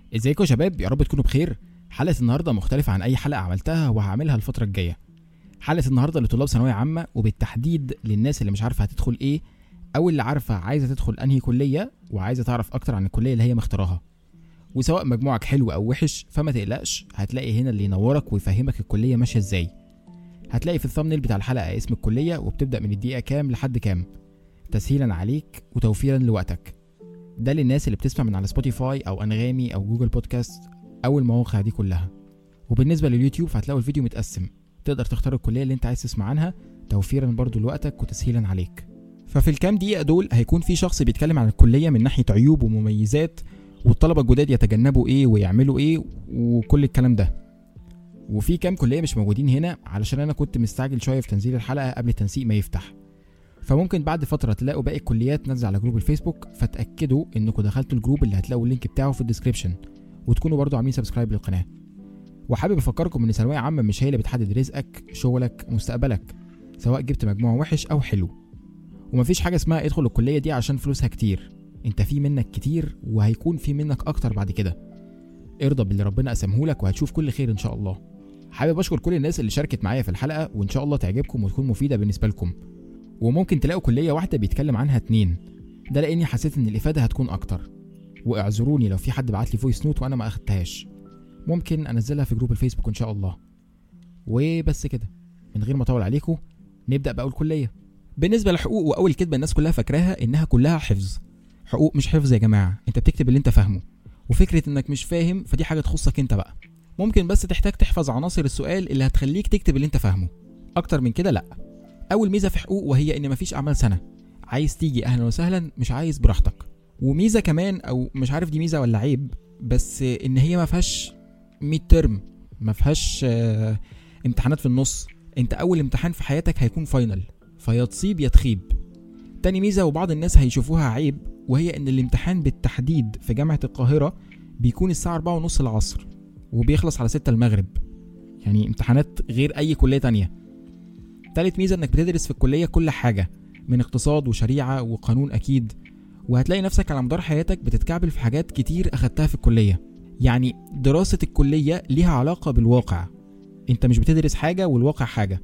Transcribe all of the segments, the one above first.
ازيكم يا شباب يا رب تكونوا بخير حلقه النهارده مختلفه عن اي حلقه عملتها وهعملها الفتره الجايه حلقه النهارده لطلاب ثانويه عامه وبالتحديد للناس اللي مش عارفه هتدخل ايه او اللي عارفه عايزه تدخل انهي كليه وعايزه تعرف اكتر عن الكليه اللي هي مختارها وسواء مجموعك حلو او وحش فما تقلقش هتلاقي هنا اللي ينورك ويفهمك الكليه ماشيه ازاي هتلاقي في الثامنيل بتاع الحلقه اسم الكليه وبتبدا من الدقيقه كام لحد كام تسهيلا عليك وتوفيرا لوقتك ده للناس اللي بتسمع من على سبوتيفاي او انغامي او جوجل بودكاست او المواقع دي كلها وبالنسبه لليوتيوب فهتلاقوا الفيديو متقسم تقدر تختار الكليه اللي انت عايز تسمع عنها توفيرا برضو لوقتك وتسهيلا عليك ففي الكام دقيقه دول هيكون في شخص بيتكلم عن الكليه من ناحيه عيوب ومميزات والطلبه الجداد يتجنبوا ايه ويعملوا ايه وكل الكلام ده وفي كام كليه مش موجودين هنا علشان انا كنت مستعجل شويه في تنزيل الحلقه قبل التنسيق ما يفتح فممكن بعد فتره تلاقوا باقي الكليات نازله على جروب الفيسبوك فتاكدوا انكم دخلتوا الجروب اللي هتلاقوا اللينك بتاعه في الديسكربشن وتكونوا برضو عاملين سبسكرايب للقناه وحابب افكركم ان ثانويه عامه مش هي اللي بتحدد رزقك شغلك مستقبلك سواء جبت مجموع وحش او حلو ومفيش حاجه اسمها ادخل الكليه دي عشان فلوسها كتير انت في منك كتير وهيكون في منك اكتر بعد كده ارضى باللي ربنا قسمهولك وهتشوف كل خير ان شاء الله حابب اشكر كل الناس اللي شاركت معايا في الحلقه وان شاء الله تعجبكم وتكون مفيده بالنسبه لكم وممكن تلاقوا كليه واحده بيتكلم عنها اتنين ده لاني حسيت ان الافاده هتكون اكتر واعذروني لو في حد بعت لي فويس نوت وانا ما اخدتهاش ممكن انزلها في جروب الفيسبوك ان شاء الله وبس كده من غير ما اطول عليكم نبدا باول كليه بالنسبه للحقوق واول كدبه الناس كلها فاكراها انها كلها حفظ حقوق مش حفظ يا جماعه انت بتكتب اللي انت فاهمه وفكره انك مش فاهم فدي حاجه تخصك انت بقى ممكن بس تحتاج تحفظ عناصر السؤال اللي هتخليك تكتب اللي انت فاهمه اكتر من كده لا اول ميزه في حقوق وهي ان مفيش اعمال سنه عايز تيجي اهلا وسهلا مش عايز براحتك وميزه كمان او مش عارف دي ميزه ولا عيب بس ان هي ما فيهاش ميد ترم ما فيهاش آه، امتحانات في النص انت اول امتحان في حياتك هيكون فاينل فيا تصيب يا تخيب تاني ميزه وبعض الناس هيشوفوها عيب وهي ان الامتحان بالتحديد في جامعه القاهره بيكون الساعه 4 ونص العصر وبيخلص على 6 المغرب يعني امتحانات غير اي كليه تانية تالت ميزه انك بتدرس في الكليه كل حاجه من اقتصاد وشريعه وقانون اكيد وهتلاقي نفسك على مدار حياتك بتتكعبل في حاجات كتير اخدتها في الكليه يعني دراسه الكليه ليها علاقه بالواقع انت مش بتدرس حاجه والواقع حاجه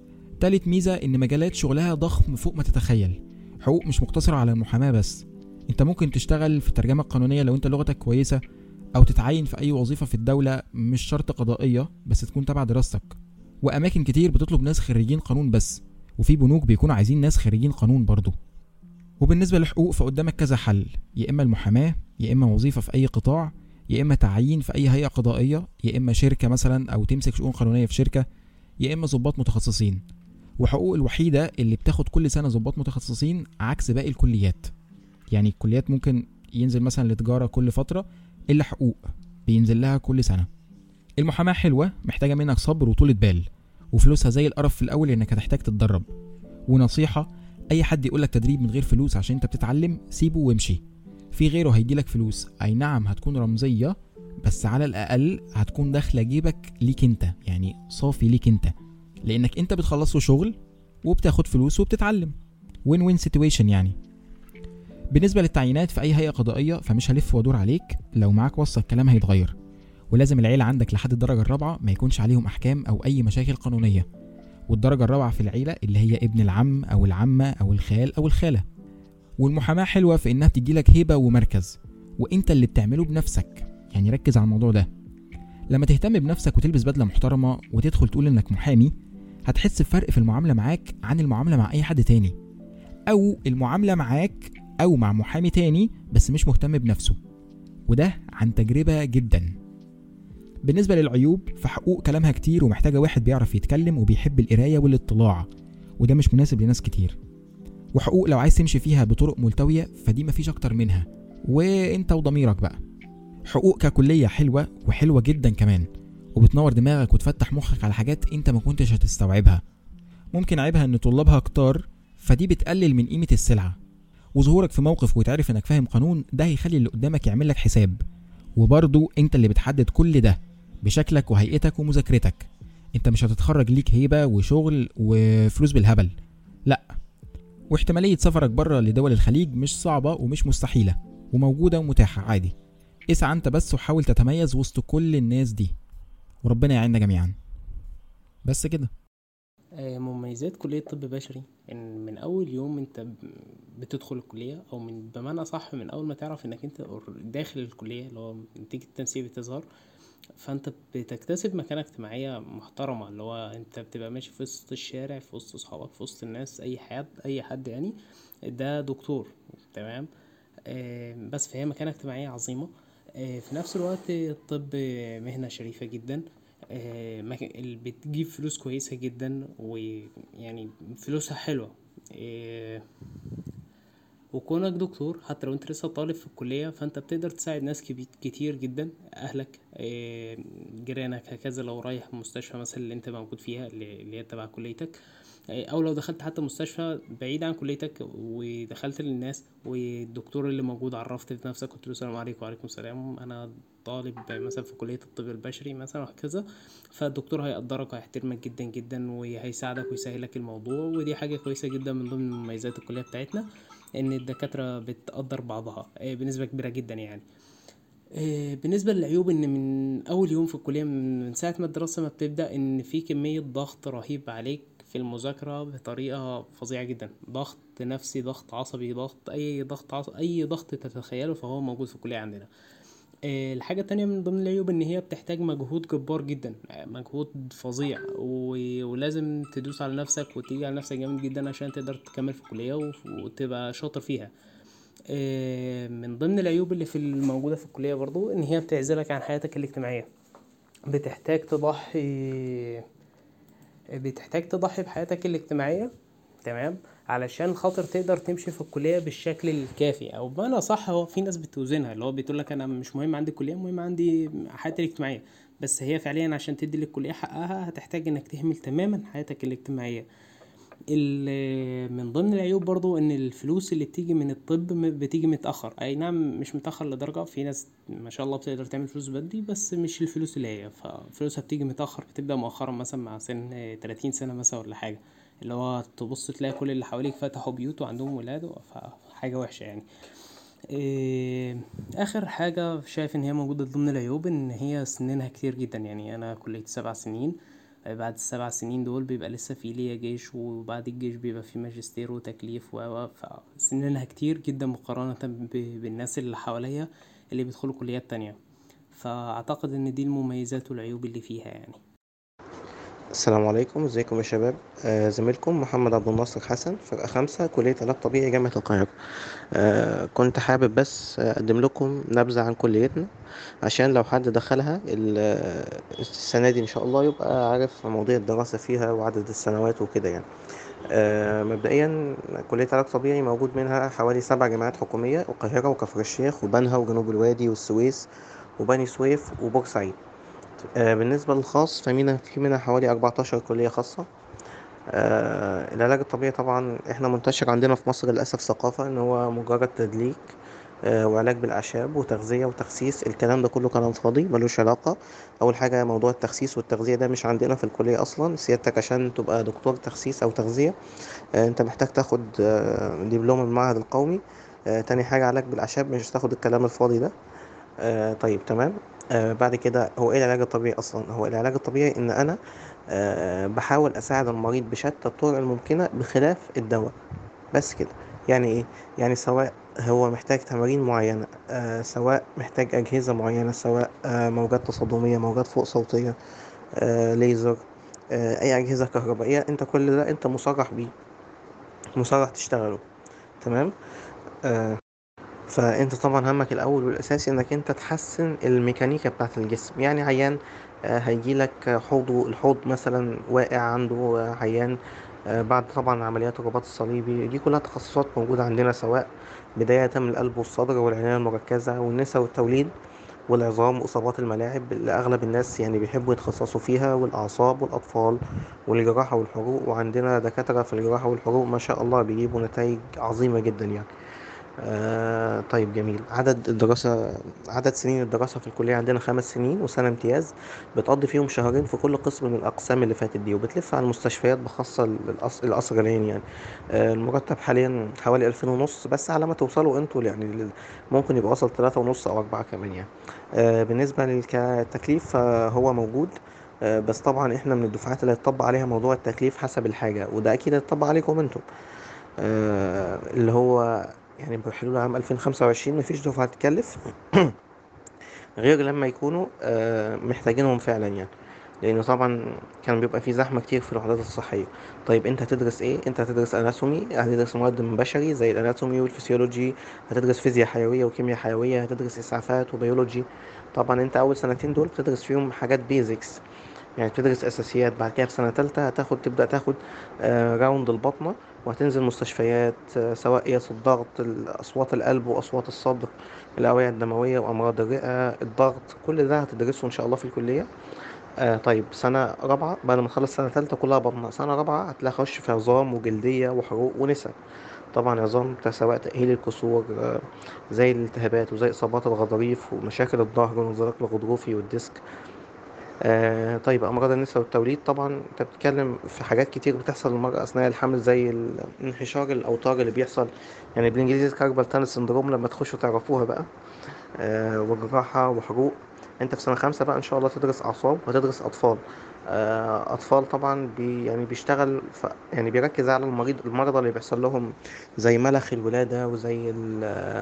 تالت ميزه ان مجالات شغلها ضخم فوق ما تتخيل حقوق مش مقتصره على المحاماه بس انت ممكن تشتغل في الترجمه القانونيه لو انت لغتك كويسه او تتعين في اي وظيفه في الدوله مش شرط قضائيه بس تكون تبع دراستك واماكن كتير بتطلب ناس خريجين قانون بس وفي بنوك بيكونوا عايزين ناس خريجين قانون برضه وبالنسبه للحقوق فقدامك كذا حل يا اما المحاماه يا اما وظيفه في اي قطاع يا اما تعيين في اي هيئه قضائيه يا اما شركه مثلا او تمسك شؤون قانونيه في شركه يا اما ضباط متخصصين وحقوق الوحيده اللي بتاخد كل سنه ضباط متخصصين عكس باقي الكليات يعني الكليات ممكن ينزل مثلا لتجاره كل فتره الا حقوق بينزل لها كل سنه المحاماه حلوه محتاجه منك صبر وطولة بال وفلوسها زي القرف في الاول لانك هتحتاج تتدرب ونصيحه اي حد يقولك تدريب من غير فلوس عشان انت بتتعلم سيبه وامشي في غيره هيديلك فلوس اي نعم هتكون رمزيه بس على الاقل هتكون داخله جيبك ليك انت يعني صافي ليك انت لانك انت بتخلص له شغل وبتاخد فلوس وبتتعلم وين وين سيتويشن يعني بالنسبه للتعيينات في اي هيئه قضائيه فمش هلف وادور عليك لو معاك وصل الكلام هيتغير ولازم العيله عندك لحد الدرجه الرابعه ما يكونش عليهم احكام او اي مشاكل قانونيه والدرجه الرابعه في العيله اللي هي ابن العم او العمه او الخال او الخاله والمحاماه حلوه في انها بتديلك هيبه ومركز وانت اللي بتعمله بنفسك يعني ركز على الموضوع ده لما تهتم بنفسك وتلبس بدله محترمه وتدخل تقول انك محامي هتحس بفرق في المعامله معاك عن المعامله مع اي حد تاني او المعامله معاك او مع محامي تاني بس مش مهتم بنفسه وده عن تجربه جدا بالنسبه للعيوب فحقوق كلامها كتير ومحتاجه واحد بيعرف يتكلم وبيحب القرايه والاطلاع وده مش مناسب لناس كتير وحقوق لو عايز تمشي فيها بطرق ملتويه فدي مفيش اكتر منها وانت وضميرك بقى حقوق ككليه حلوه وحلوه جدا كمان وبتنور دماغك وتفتح مخك على حاجات انت ما كنتش هتستوعبها ممكن عيبها ان طلابها كتار فدي بتقلل من قيمه السلعه وظهورك في موقف ويتعرف انك فاهم قانون ده هيخلي اللي قدامك يعمل لك حساب وبرضه انت اللي بتحدد كل ده بشكلك وهيئتك ومذاكرتك انت مش هتتخرج ليك هيبه وشغل وفلوس بالهبل لا واحتماليه سفرك بره لدول الخليج مش صعبه ومش مستحيله وموجوده ومتاحه عادي اسعى انت بس وحاول تتميز وسط كل الناس دي وربنا يعيننا جميعا بس كده آه، مميزات كلية طب بشري ان من اول يوم انت ب- بتدخل الكلية او من بمعنى صح من اول ما تعرف انك انت داخل الكلية اللي هو نتيجة التنسيق بتظهر فانت بتكتسب مكانة اجتماعية محترمة اللي هو انت بتبقى ماشي في وسط الشارع في وسط اصحابك في وسط الناس اي حد اي حد يعني ده دكتور تمام آه، بس فهي مكانة اجتماعية عظيمة آه، في نفس الوقت الطب مهنة شريفة جدا آه، مك- ال- بتجيب فلوس كويسة جدا ويعني فلوسها حلوة آه، وكونك دكتور حتى لو انت لسه طالب في الكلية فانت بتقدر تساعد ناس كبي- كتير جدا اهلك آه، جيرانك هكذا لو رايح مستشفى مثلا اللي انت موجود فيها اللي اللي هي تبع كليتك آه، او لو دخلت حتى مستشفى بعيد عن كليتك ودخلت للناس والدكتور اللي موجود عرفت بنفسك قلت له السلام عليكم وعليكم السلام انا طالب مثلا في كلية الطب البشري مثلا وهكذا فالدكتور هيقدرك وهيحترمك جدا جدا وهيساعدك ويسهلك الموضوع ودي حاجة كويسة جدا من ضمن مميزات الكلية بتاعتنا ان الدكاترة بتقدر بعضها آه، بنسبة كبيرة جدا يعني آه، بالنسبة للعيوب ان من اول يوم في الكلية من من ساعة ما الدراسة ما بتبدأ ان في كمية ضغط رهيب عليك في المذاكرة بطريقة فظيعة جدا ضغط نفسي ضغط عصبي ضغط اي ضغط عصبي اي ضغط تتخيله فهو موجود في الكلية عندنا آه، الحاجة التانية من ضمن العيوب إن هي بتحتاج مجهود جبار جدا آه، مجهود فظيع و... ولازم تدوس على نفسك وتيجي على نفسك جامد جدا عشان تقدر تكمل في الكلية و... وتبقى شاطر فيها آه، من ضمن العيوب اللي في الموجودة في الكلية برضو إن هي بتعزلك عن حياتك الاجتماعية بتحتاج تضحي بتحتاج تضحي بحياتك الاجتماعية تمام علشان خاطر تقدر تمشي في الكلية بالشكل الكافي او بمعنى صح هو في ناس بتوزنها اللي هو بتقول لك انا مش مهم عندي الكلية مهم عندي حياتي الاجتماعية بس هي فعليا عشان تدي للكلية حقها هتحتاج انك تهمل تماما حياتك الاجتماعية ال- من ضمن العيوب برضو ان الفلوس اللي بتيجي من الطب م- بتيجي متأخر اي نعم مش متأخر لدرجة في ناس ما شاء الله بتقدر تعمل فلوس بدري بس مش الفلوس اللي هي ففلوسها بتيجي متأخر بتبدأ مؤخرا مثلا مع سن 30 سنة مثلا ولا حاجة اللي هو تبص تلاقي كل اللي حواليك فتحوا بيوت وعندهم ولاد فحاجة وحشة يعني إيه اخر حاجة شايف ان هي موجودة ضمن العيوب ان هي سنينها كتير جدا يعني انا كلية سبع سنين آه، بعد السبع سنين دول بيبقى لسه في ليا جيش وبعد الجيش بيبقى في ماجستير وتكليف و و- فسنينها كتير جدا مقارنة ب- بالناس اللي حواليا اللي بيدخلوا كليات تانية فاعتقد ان دي المميزات والعيوب اللي فيها يعني السلام عليكم ازيكم يا شباب آه زميلكم محمد عبد الناصر حسن فرقة خمسة كلية علاج طبيعي جامعة القاهرة آه كنت حابب بس أقدم لكم نبذة عن كليتنا عشان لو حد دخلها ال- آه، السنة دي إن شاء الله يبقى عارف مواضيع الدراسة فيها وعدد السنوات وكده يعني آه مبدئيا كلية علاج طبيعي موجود منها حوالي سبع جامعات حكومية القاهرة وكفر الشيخ وبنها وجنوب الوادي والسويس وبني سويف وبورسعيد آه، بالنسبة للخاص فمينا في منها حوالي 14 كلية خاصة آه، العلاج الطبيعي طبعا احنا منتشر عندنا في مصر للأسف ثقافة ان هو مجرد تدليك آه، وعلاج بالأعشاب وتغذية وتخسيس الكلام ده كله كلام فاضي ملوش علاقة أول حاجة موضوع التخسيس والتغذية ده مش عندنا في الكلية أصلا سيادتك عشان تبقى دكتور تخسيس أو تغذية آه، أنت محتاج تاخد آه، دبلوم من المعهد القومي آه، تاني حاجة علاج بالأعشاب مش هتاخد الكلام الفاضي ده آه طيب تمام آه بعد كده هو ايه العلاج الطبيعي اصلا هو العلاج الطبيعي ان انا آه بحاول اساعد المريض بشتى الطرق الممكنه بخلاف الدواء بس كده يعني ايه يعني سواء هو محتاج تمارين معينه آه سواء محتاج اجهزه معينه سواء آه موجات تصادميه موجات فوق صوتيه آه ليزر آه اي اجهزه كهربائيه انت كل ده انت مصرح بيه مصرح تشتغله تمام آه فانت طبعا همك الاول والاساسي انك انت تحسن الميكانيكا بتاعه الجسم يعني عيان آه، هيجيلك حوضه الحوض مثلا واقع عنده آه، عيان آه، بعد طبعا عمليات الرباط الصليبي دي كلها تخصصات موجودة عندنا سواء بداية من القلب والصدر والعناية المركزة والنساء والتوليد والعظام وإصابات الملاعب اللي أغلب الناس يعني بيحبوا يتخصصوا فيها والأعصاب والأطفال والجراحة والحروق وعندنا دكاترة في الجراحة والحروق ما شاء الله بيجيبوا نتائج عظيمة جدا يعني آه طيب جميل عدد الدراسة عدد سنين الدراسة في الكلية عندنا خمس سنين وسنة امتياز بتقضي فيهم شهرين في كل قسم من الأقسام اللي فاتت دي وبتلف على المستشفيات بخاصة الأص- القصر العيني يعني آه المرتب حاليا حوالي ألفين ونص بس على ما توصلوا انتوا يعني لل- ممكن يبقى وصل تلاتة ونص أو أربعة كمان يعني آه بالنسبة للتكليف فهو موجود آه بس طبعا احنا من الدفعات اللي هيتطبق عليها موضوع التكليف حسب الحاجة وده أكيد هيتطبق عليكم انتم آه، اللي هو يعني بحلول عام 2025 مفيش دفعة هتكلف غير لما يكونوا آه، محتاجينهم فعلا يعني لأنه طبعا كان بيبقى في زحمة كتير في الوحدات الصحية طيب انت هتدرس ايه انت هتدرس اناتومي هتدرس مواد من بشري زي الاناتومي والفسيولوجي هتدرس فيزياء حيوية وكيمياء حيوية هتدرس اسعافات وبيولوجي طبعا انت اول سنتين دول بتدرس فيهم حاجات بيزكس يعني بتدرس اساسيات بعد كده في سنه تالتة هتاخد تبدا تاخد آه، راوند البطنه وهتنزل مستشفيات آه، سواء قياس الضغط ال- اصوات القلب واصوات الصدر الاوعيه الدمويه وامراض الرئه الضغط كل ده هتدرسه ان شاء الله في الكليه آه طيب سنه رابعه بعد ما تخلص سنه تالتة كلها بطنه سنه رابعه هتلاقي خش في عظام وجلديه وحروق ونسا طبعا عظام بتاع سواء تأهيل الكسور آه، زي الالتهابات وزي إصابات الغضاريف ومشاكل الظهر والانزلاق الغضروفي والديسك آه طيب أمراض النساء والتوليد طبعا أنت بتتكلم في حاجات كتير بتحصل للمرأة أثناء الحمل زي ال- انحشار الأوتار اللي بيحصل يعني بالإنجليزي كاربال تانل سندروم لما تخشوا تعرفوها بقى آه وجراحة وحروق أنت في سنة خمسة بقى إن شاء الله تدرس أعصاب وتدرس أطفال آه أطفال طبعا بي يعني بيشتغل ف يعني بيركز على المريض المرضى اللي بيحصل لهم زي ملخ الولادة وزي ال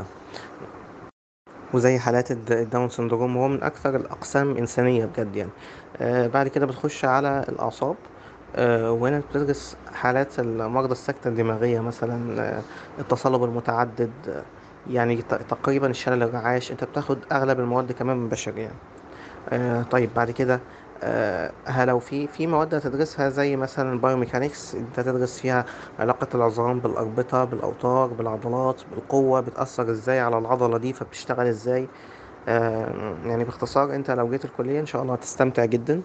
وزي حالات الد- الداون سندروم وهو من أكثر الأقسام إنسانية بجد يعني آه بعد كده بتخش على الأعصاب آه وهنا بتدرس حالات مرضى السكتة الدماغية مثلا آه التصلب المتعدد آه يعني ت- تقريبا الشلل الرعاش انت بتاخد اغلب المواد كمان من بشري يعني آه طيب بعد كده آه ها لو في في مواد هتدرسها زي مثلا البايوميكانكس انت تدرس فيها علاقة العظام بالأربطة بالأوتار بالعضلات بالقوة بتأثر ازاي على العضلة دي فبتشتغل ازاي آه يعني باختصار انت لو جيت الكلية ان شاء الله هتستمتع جدا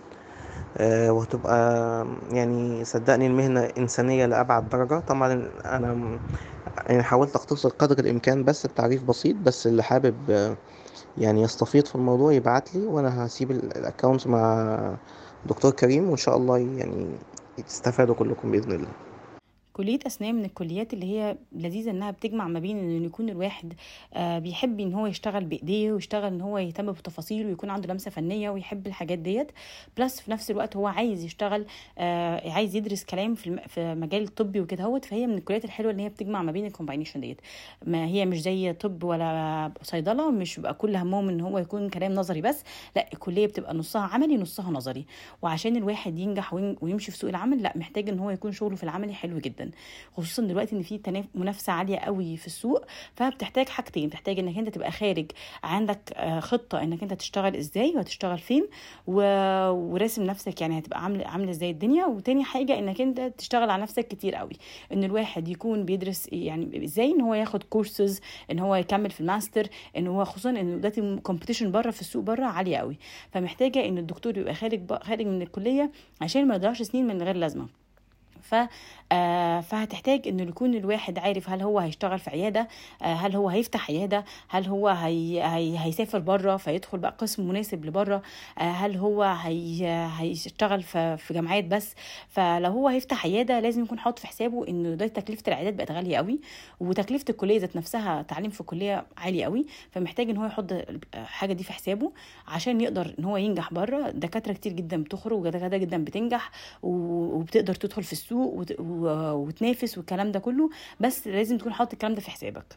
آه وهتبقى يعني صدقني المهنة إنسانية لأبعد درجة طبعا أنا م- يعني حاولت أختصر قدر الإمكان بس بتعريف بسيط بس اللي حابب آه، يعني يستفيض في الموضوع يبعت لي وانا هسيب الاكونت مع دكتور كريم وان شاء الله يعني تستفادوا كلكم باذن الله كلية أسنان من الكليات اللي هي لذيذة إنها بتجمع ما بين إن يكون الواحد آه، بيحب إن هو يشتغل بإيديه ويشتغل إن هو يهتم بالتفاصيل ويكون عنده لمسة فنية ويحب الحاجات ديت بلس في نفس الوقت هو عايز يشتغل آه، عايز يدرس كلام في الم- في مجال الطبي وكده هوت فهي من الكليات الحلوة إن هي بتجمع ما بين الكومباينيشن ديت ما هي مش زي طب ولا صيدلة مش بيبقى كل همهم إن هو يكون كلام نظري بس لا الكلية بتبقى نصها عملي نصها نظري وعشان الواحد ينجح وين- ويمشي في سوق العمل لا محتاج ان هو يكون شغله في العملي حلو جدا خصوصا دلوقتي ان في تناف- منافسه عاليه قوي في السوق فبتحتاج حاجتين بتحتاج انك انت تبقى خارج عندك آه، خطه انك انت تشتغل ازاي وهتشتغل فين و... وراسم نفسك يعني هتبقى عامل عامله ازاي الدنيا وتاني حاجه انك انت تشتغل على نفسك كتير قوي ان الواحد يكون بيدرس يعني ازاي ان هو ياخد كورسز ان هو يكمل في الماستر ان هو خصوصا ان دلوقتي الكومبيتيشن بره في السوق بره عاليه قوي فمحتاجه ان الدكتور يبقى خارج ب- خارج من الكليه عشان ما يضيعش سنين من غير لازمه ف آه فهتحتاج انه يكون الواحد عارف هل هو هيشتغل في عياده آه هل هو هيفتح عياده هل هو هي هي هيسافر بره فيدخل بقى قسم مناسب لبره آه هل هو هي هيشتغل في في جامعات بس فلو هو هيفتح عياده لازم يكون حاطط في حسابه انه ده تكلفه العيادات بقت غاليه قوي وتكلفه الكليه ذات نفسها تعليم في الكليه عالي قوي فمحتاج ان هو يحط الحاجه دي في حسابه عشان يقدر ان هو ينجح بره دكاتره كتير جدا بتخرج ودكاتره جدا بتنجح و- وبتقدر تدخل في السوق وت- و- وتنافس والكلام ده كله بس لازم تكون حاطط الكلام ده في حسابك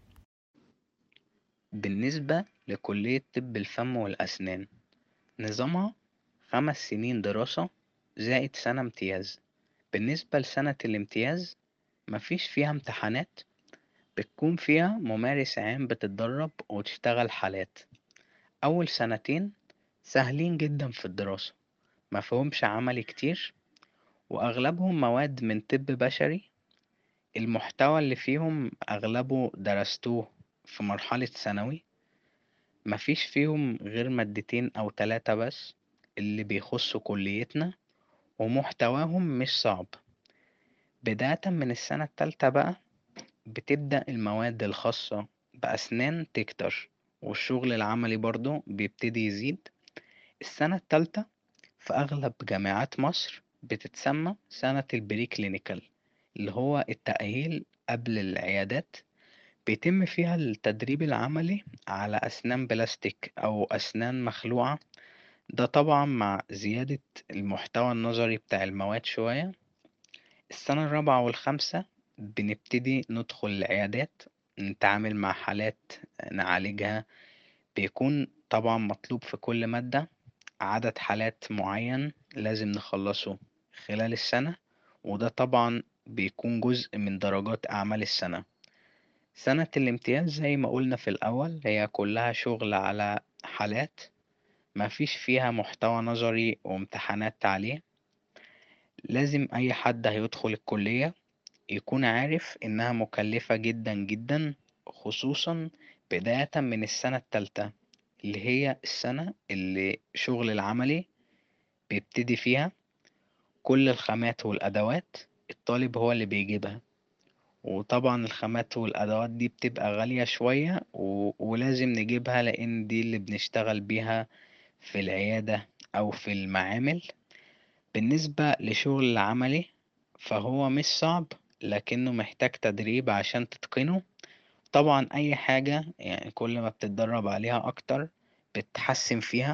بالنسبة لكلية طب الفم والأسنان نظامها خمس سنين دراسة زائد سنة امتياز بالنسبة لسنة الامتياز مفيش فيها امتحانات بتكون فيها ممارس عام بتتدرب وتشتغل حالات أول سنتين سهلين جدا في الدراسة مفهومش عملي كتير وأغلبهم مواد من طب بشري المحتوى اللي فيهم أغلبه درستوه في مرحلة ثانوي مفيش فيهم غير مادتين أو تلاتة بس اللي بيخصوا كليتنا ومحتواهم مش صعب بداية من السنة التالتة بقى بتبدأ المواد الخاصة بأسنان تكتر والشغل العملي برضه بيبتدي يزيد السنة التالتة في أغلب جامعات مصر بتتسمى سنة البري كلينيكال اللي هو التأهيل قبل العيادات بيتم فيها التدريب العملي على أسنان بلاستيك أو أسنان مخلوعة ده طبعا مع زيادة المحتوى النظري بتاع المواد شوية السنة الرابعة والخامسة بنبتدي ندخل العيادات نتعامل مع حالات نعالجها بيكون طبعا مطلوب في كل مادة عدد حالات معين لازم نخلصه خلال السنة وده طبعا بيكون جزء من درجات أعمال السنة سنة الامتياز زي ما قلنا في الأول هي كلها شغل على حالات مفيش فيها محتوى نظري وامتحانات عليه لازم أي حد هيدخل الكلية يكون عارف إنها مكلفة جدا جدا خصوصا بداية من السنة التالتة اللي هي السنة اللي شغل العملي بيبتدي فيها كل الخامات والأدوات الطالب هو اللي بيجيبها وطبعا الخامات والأدوات دي بتبقى غالية شوية و... ولازم نجيبها لأن دي اللي بنشتغل بيها في العيادة أو في المعامل بالنسبة لشغل العملي فهو مش صعب لكنه محتاج تدريب عشان تتقنه طبعا أي حاجة يعني كل ما بتتدرب عليها أكتر بتحسن فيها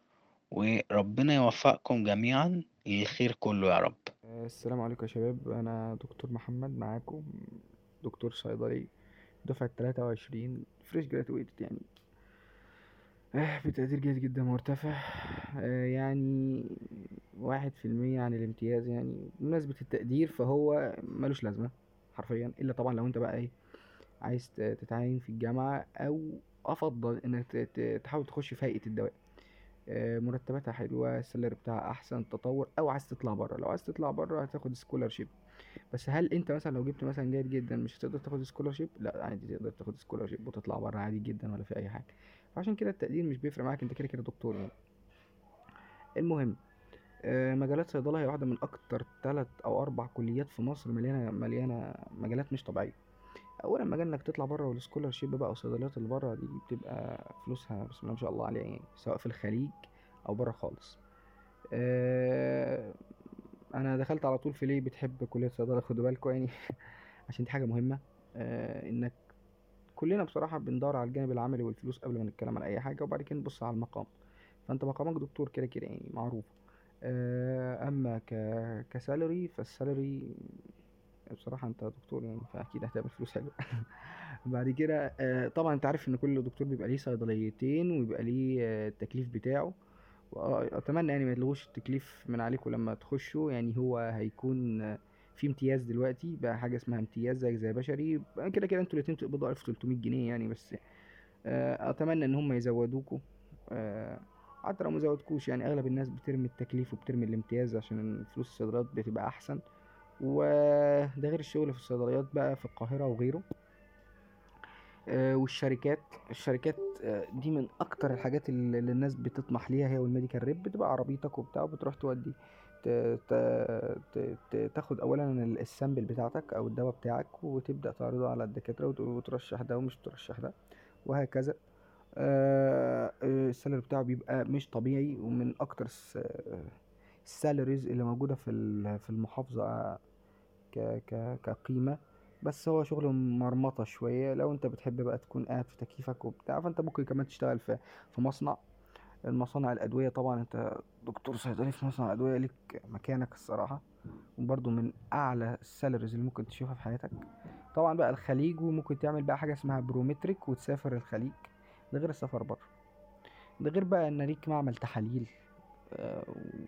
وربنا يوفقكم جميعا للخير كله يا رب السلام عليكم يا شباب انا دكتور محمد معاكم دكتور صيدلي دفعة 23 فريش جراتويتد يعني آه، بتقدير جيد جدا مرتفع آه، يعني واحد في المية عن الامتياز يعني بمناسبة التقدير فهو ملوش لازمة حرفيا الا طبعا لو انت بقى ايه عايز ت- تتعين في الجامعة او افضل انك ت- ت- تحاول تخش في هيئة الدواء آه، مرتباتها حلوة السالري بتاعها أحسن تطور أو عايز تطلع بره لو عايز تطلع بره هتاخد سكولارشيب بس هل أنت مثلا لو جبت مثلا جيد جدا مش هتقدر تاخد سكولارشيب لا عادي تقدر تاخد سكولارشيب وتطلع بره عادي جدا ولا في أي حاجة فعشان كده التقدير مش بيفرق معاك أنت كده كده دكتور يعني المهم آه، مجالات صيدلة هي واحدة من أكتر تلات أو أربع كليات في مصر مليانة مليانة مجالات مش طبيعية أولا مجال إنك تطلع بره والسكولارشيب بقى والصيدليات اللي بره دي بتبقى فلوسها بسم الله ما شاء الله عليها يعني سواء في الخليج أو بره خالص آه، انا دخلت على طول في ليه بتحب كليه صيدله خدوا بالكم يعني عشان دي حاجه مهمه آه، انك كلنا بصراحه بندور على الجانب العملي والفلوس قبل ما نتكلم على اي حاجه وبعد كده نبص على المقام فانت مقامك دكتور كده كده يعني معروف آه، اما ك كسالري فالسالري بصراحه انت دكتور يعني فاكيد هتقبل فلوس حلوه بعد كده آه، طبعا انت عارف ان كل دكتور بيبقى ليه صيدليتين ويبقى ليه آه، التكليف بتاعه واتمنى يعني ما يلغوش التكليف من عليكم لما تخشوا يعني هو هيكون آه، في امتياز دلوقتي بقى حاجه اسمها امتياز زي زي بشري بقى كده كده انتوا الاتنين تقبضوا 1300 جنيه يعني بس آه، اتمنى ان هم يزودوكوا آه، حتى لو مزودكوش يعني اغلب الناس بترمي التكليف وبترمي الامتياز عشان فلوس الصيدليات بتبقى احسن وده غير الشغل في الصيدليات بقى في القاهرة وغيره آه، والشركات الشركات آه، دي من اكتر الحاجات اللي اللي الناس بتطمح ليها هي والميديكال ريب بتبقى عربيتك وبتاع وبتروح تودي ت- ت- ت- ت- تاخد اولا ال- السامبل بتاعتك او الدواء بتاعك وتبدا تعرضه على الدكاتره وت- وترشح ده ومش ترشح ده وهكذا آه، آه، السالري بتاعه بيبقى مش طبيعي ومن اكتر الس- السالاريز اللي موجوده في ال- في المحافظه ك ك كقيمة بس هو شغل مرمطة شوية لو انت بتحب بقى تكون قاعد في تكييفك وبتاع فانت ممكن كمان تشتغل في في مصنع المصانع الأدوية طبعا انت دكتور صيدلي في مصنع أدوية ليك مكانك الصراحة وبرضه من أعلى السالاريز اللي ممكن تشوفها في حياتك طبعا بقى الخليج وممكن تعمل بقى حاجة اسمها برومتريك وتسافر الخليج ده غير السفر بره ده غير بقى ان ليك معمل تحاليل آه،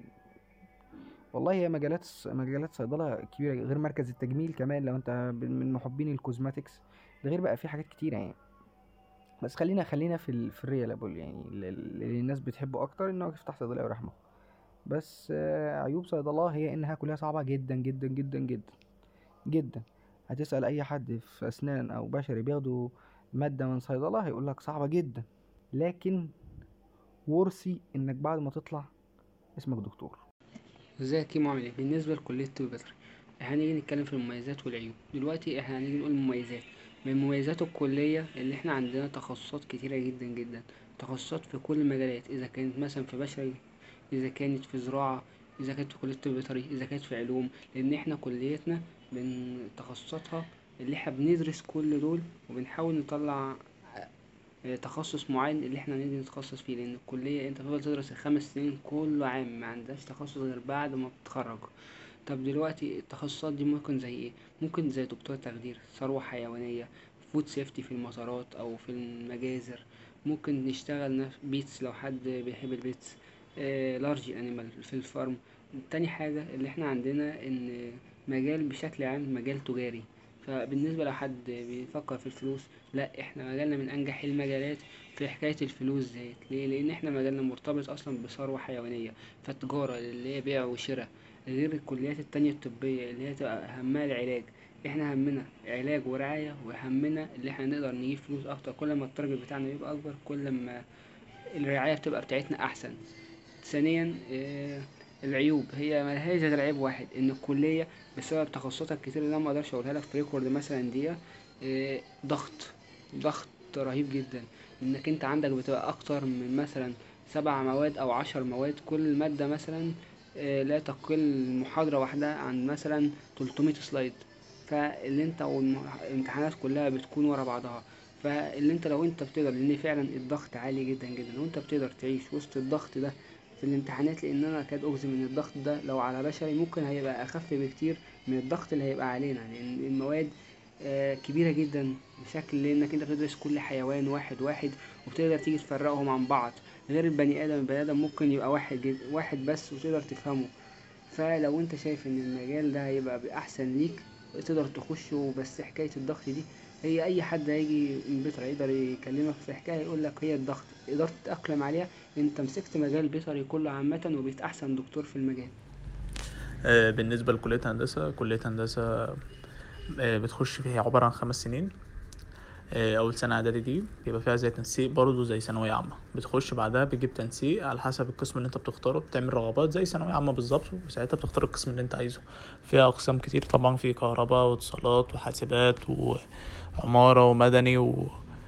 والله هي مجالات مجالات صيدلة كبيرة غير مركز التجميل كمان لو انت من محبين الكوزماتكس ده غير بقى في حاجات كتيرة يعني بس خلينا خلينا في ال في الريلابل يعني اللي اللي الناس بتحبه اكتر انه يفتح صيدلية ورحمة بس آه، عيوب صيدلة هي انها كلها صعبة جدا جدا جدا جدا جدا هتسأل اي حد في اسنان او بشري بياخدوا مادة من صيدلة هيقولك صعبة جدا لكن ورثي انك بعد ما تطلع اسمك دكتور ازيك يا كيمو عامل ايه بالنسبه لكليه طب بيطري احنا هنيجي نتكلم في المميزات والعيوب دلوقتي احنا هنيجي نقول المميزات من مميزات الكلية اللي احنا عندنا تخصصات كتيرة جدا جدا تخصصات في كل المجالات اذا كانت مثلا في بشري اذا كانت في زراعة اذا كانت في كلية طب بيطري اذا كانت في علوم لان احنا كليتنا من تخصصاتها اللي احنا بندرس كل دول وبنحاول نطلع آه، تخصص معين اللي احنا نيجي نتخصص فيه لان الكلية انت تفضل تدرس الخمس سنين كله عام ما عندكش تخصص غير بعد ما بتتخرج طب دلوقتي التخصصات دي ممكن زي ايه ممكن زي دكتور تخدير ثروة حيوانية فود سيفتي في المطارات او في المجازر ممكن نشتغل نف- بيتس لو حد بيحب البيتس لارج انيمال في الفارم تاني حاجة اللي احنا عندنا ان مجال بشكل عام مجال تجاري فبالنسبة لو حد بيفكر في الفلوس لا احنا مجالنا من انجح المجالات في حكاية الفلوس ديت ليه لان احنا مجالنا مرتبط اصلا بثروة حيوانية فالتجارة اللي هي بيع وشراء غير الكليات التانية الطبية اللي هي تبقى همها العلاج احنا همنا علاج ورعاية وهمنا اللي احنا نقدر نجيب فلوس اكتر كل ما التارجت بتاعنا يبقى اكبر كل ما الرعاية بتبقى بتاعتنا احسن ثانيا آه، العيوب هي ملهاش غير عيب واحد ان الكلية بسبب تخصصاتها الكتير اللي انا مقدرش اقولها لك في ريكورد مثلا دي آه، ضغط ضغط رهيب جدا انك انت عندك بتبقى اكتر من مثلا سبع مواد او عشر مواد كل مادة مثلا آه، لا تقل محاضرة واحدة عن مثلا 300 سلايد فاللي انت والامتحانات كلها بتكون ورا بعضها فاللي انت لو انت بتقدر لان فعلا الضغط عالي جدا جدا لو انت بتقدر تعيش وسط الضغط ده في الامتحانات لان انا اكاد اجزم ان الضغط ده لو على بشري ممكن هيبقى اخف بكتير من الضغط اللي هيبقى علينا لان المواد آه، كبيرة جدا بشكل لانك انت بتدرس كل حيوان واحد واحد وبتقدر تيجي تفرقهم عن بعض غير البني ادم البني ادم ممكن يبقى واحد جد واحد بس وتقدر تفهمه فلو انت شايف ان المجال ده هيبقى احسن ليك تقدر تخشه بس حكاية الضغط دي هي اي حد هيجي من بيطري يقدر يكلمك في حكاية يقول لك هي الضغط قدرت تتأقلم عليها انت مسكت مجال بيطري كله عامة وبقيت احسن دكتور في المجال آه، بالنسبة لكلية هندسة كلية هندسة آه، بتخش فيها عبارة عن خمس سنين آه، أول سنة إعدادي دي بيبقى فيها زي تنسيق برضه زي ثانوية عامة بتخش بعدها بتجيب تنسيق على حسب القسم اللي أنت بتختاره بتعمل رغبات زي ثانوية عامة بالظبط وساعتها بتختار القسم اللي أنت عايزه فيها أقسام كتير طبعا في كهرباء واتصالات وحاسبات وعمارة ومدني و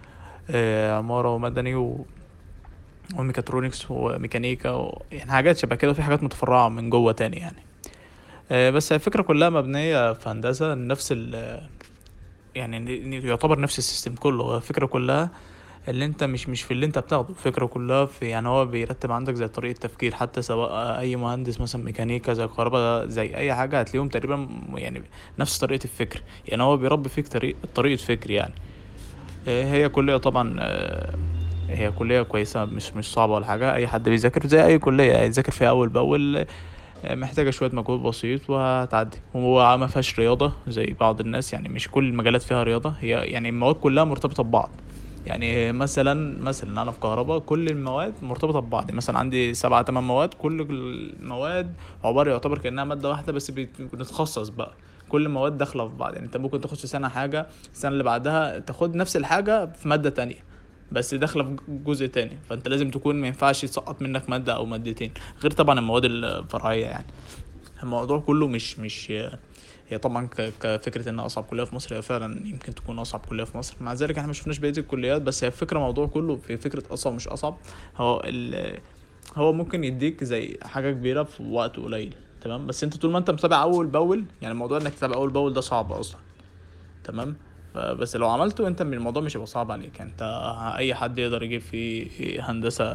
آه، عمارة ومدني و... وميكاترونكس وميكانيكا و... يعني حاجات شبه كده وفي حاجات متفرعة من جوه تاني يعني آه، بس الفكرة كلها مبنية في هندسة نفس ال يعني ن- ن- يعتبر نفس السيستم كله هو الفكرة كلها اللي انت مش مش في اللي انت بتاخده الفكرة كلها في يعني هو بيرتب عندك زي طريقة تفكير حتى سواء اي مهندس مثلا ميكانيكا زي كهرباء زي اي حاجة هتلاقيهم تقريبا م- يعني نفس طريقة الفكر يعني هو بيربي فيك طريق طريقة فكر يعني آه، هي كلية طبعا آه، هي كلية كويسة مش مش صعبة ولا حاجة أي حد بيذاكر زي أي كلية يذاكر فيها أول بأول آه، محتاجة شوية مجهود بسيط وهتعدي هو ما فيهاش رياضة زي بعض الناس يعني مش كل المجالات فيها رياضة هي يعني المواد كلها مرتبطة ببعض يعني مثلا مثلا انا في كهرباء كل المواد مرتبطه ببعض يعني مثلا عندي سبعة تمن مواد كل المواد عباره يعتبر كانها ماده واحده بس بت- بنتخصص بقى كل المواد داخله في بعض يعني انت ممكن تخش سنه حاجه السنه اللي بعدها تاخد نفس الحاجه في ماده تانية بس داخله في جزء تاني فانت لازم تكون ما ينفعش يسقط منك ماده او مادتين غير طبعا المواد الفرعيه يعني الموضوع كله مش مش هي طبعا ك- كفكره انها اصعب كليه في مصر هي فعلا يمكن تكون اصعب كليه في مصر مع ذلك احنا ما شفناش بقيه الكليات بس هي الفكره الموضوع كله في فكره اصعب مش اصعب هو ال هو ممكن يديك زي حاجه كبيره في وقت قليل تمام بس انت طول ما انت متابع اول باول يعني الموضوع انك تتابع اول باول ده صعب اصلا تمام ف- بس لو عملته انت من الموضوع مش هيبقى صعب عليك يعني انت اي حد يقدر يجيب فيه هندسه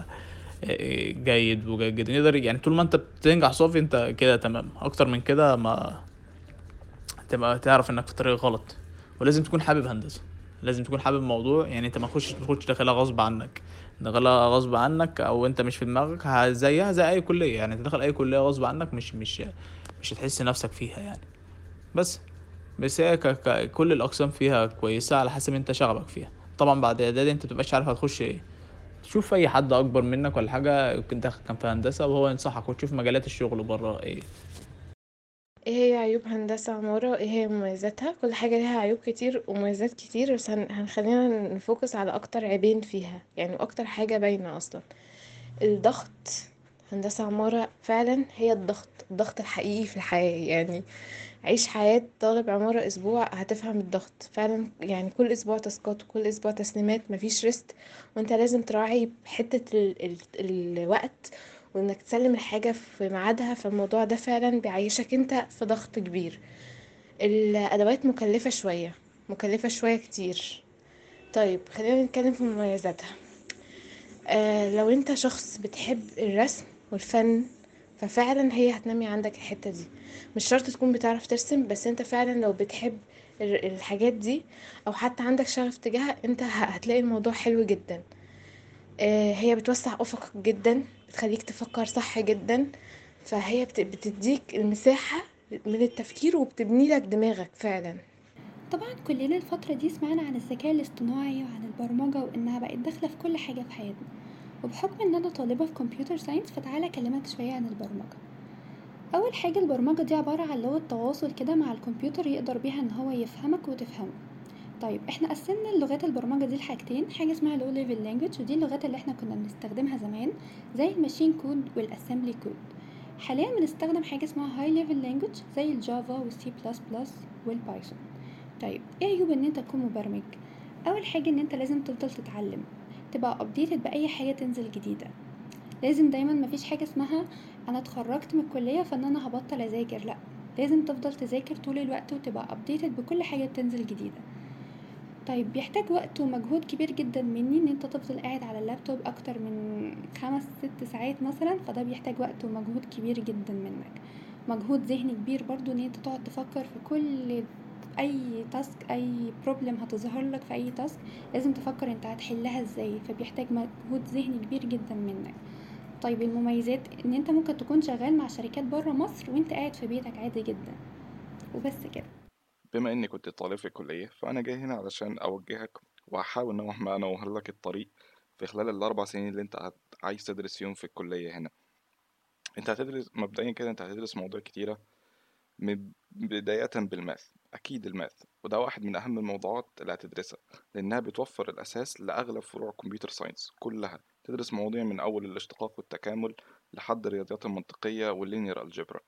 جيد وجيد جدا يقدر يعني طول ما انت بتنجح صافي انت كده تمام اكتر من كده ما تبقى تعرف انك في طريق غلط ولازم تكون حابب هندسه لازم تكون حابب الموضوع يعني انت ما تخش تخش داخلها غصب عنك داخلها غصب عنك او انت مش في دماغك ه- زيها زي اي كليه يعني انت داخل اي كليه غصب عنك مش مش مش هتحس نفسك فيها يعني بس بس هي ك... ك... كل الاقسام فيها كويسه على حسب انت شغفك فيها طبعا بعد اعدادي انت متبقاش عارف هتخش ايه تشوف اي حد اكبر منك ولا حاجه يمكن داخل كان في هندسه وهو ينصحك وتشوف مجالات الشغل بره ايه ايه هي عيوب هندسة عمارة ايه هي مميزاتها كل حاجة ليها عيوب كتير ومميزات كتير بس هن... هنخلينا نفوكس على اكتر عيبين فيها يعني واكتر حاجة باينة اصلا الضغط هندسة عمارة فعلا هي الضغط الضغط الحقيقي في الحياة يعني عيش حياة طالب عمارة اسبوع هتفهم الضغط فعلا يعني كل اسبوع تاسكات وكل اسبوع تسليمات مفيش ريست وانت لازم تراعي حتة ال ال الوقت وانك تسلم الحاجة في ميعادها فالموضوع ده فعلا بيعيشك انت في ضغط كبير الادوات مكلفة شوية مكلفة شوية كتير طيب خلينا نتكلم في مميزاتها آه لو انت شخص بتحب الرسم والفن ففعلا هي هتنمي عندك الحتة دي مش شرط تكون بتعرف ترسم بس انت فعلا لو بتحب ال- الحاجات دي او حتى عندك شغف تجاهها انت ه- هتلاقي الموضوع حلو جدا آه هي بتوسع افقك جدا بتخليك تفكر صح جدا فهي بت- بتديك المساحة من التفكير وبتبني لك دماغك فعلا طبعا كلنا الفترة دي سمعنا عن الذكاء الاصطناعي وعن البرمجة وإنها بقت داخلة في كل حاجة في حياتنا وبحكم إن أنا طالبة في كمبيوتر ساينس فتعالى أكلمك شوية عن البرمجة أول حاجة البرمجة دي عبارة عن لغة تواصل كده مع الكمبيوتر يقدر بيها إن هو يفهمك وتفهمه طيب احنا قسمنا اللغات البرمجة دي لحاجتين حاجة اسمها low level language ودي اللغات اللي احنا كنا بنستخدمها زمان زي الماشين كود والاسمبلي كود حاليا بنستخدم حاجة اسمها high level language زي الجافا والسي بلس بلس والبايثون طيب ايه عيوب ان انت تكون مبرمج اول حاجة ان انت لازم تفضل تتعلم تبقى updated بأي حاجة تنزل جديدة لازم دايما مفيش حاجة اسمها انا اتخرجت من الكلية فان انا هبطل اذاكر لا لازم تفضل تذاكر طول الوقت وتبقى updated بكل حاجة بتنزل جديدة طيب بيحتاج وقت ومجهود كبير جدا مني ان انت تفضل قاعد على اللابتوب اكتر من خمس ست ساعات مثلا فده بيحتاج وقت ومجهود كبير جدا منك مجهود ذهني كبير برضو ان انت تقعد تفكر في كل اي تاسك اي بروبلم هتظهر لك في اي تاسك لازم تفكر انت هتحلها ازاي فبيحتاج مجهود ذهني كبير جدا منك طيب المميزات ان انت ممكن تكون شغال مع شركات بره مصر وانت قاعد في بيتك عادي جدا وبس كده بما اني كنت طالب في الكلية فانا جاي هنا علشان اوجهك وهحاول نوعا ما انوه لك الطريق في خلال الاربع سنين اللي انت هت- عايز تدرس فيهم في الكلية هنا انت هتدرس مبدئيا كده انت هتدرس مواضيع كتيرة من- بداية بالماث اكيد الماث وده واحد من اهم الموضوعات اللي هتدرسها لانها بتوفر الاساس لاغلب فروع كمبيوتر ساينس كلها تدرس مواضيع من اول الاشتقاق والتكامل لحد الرياضيات المنطقية واللينير الجبرا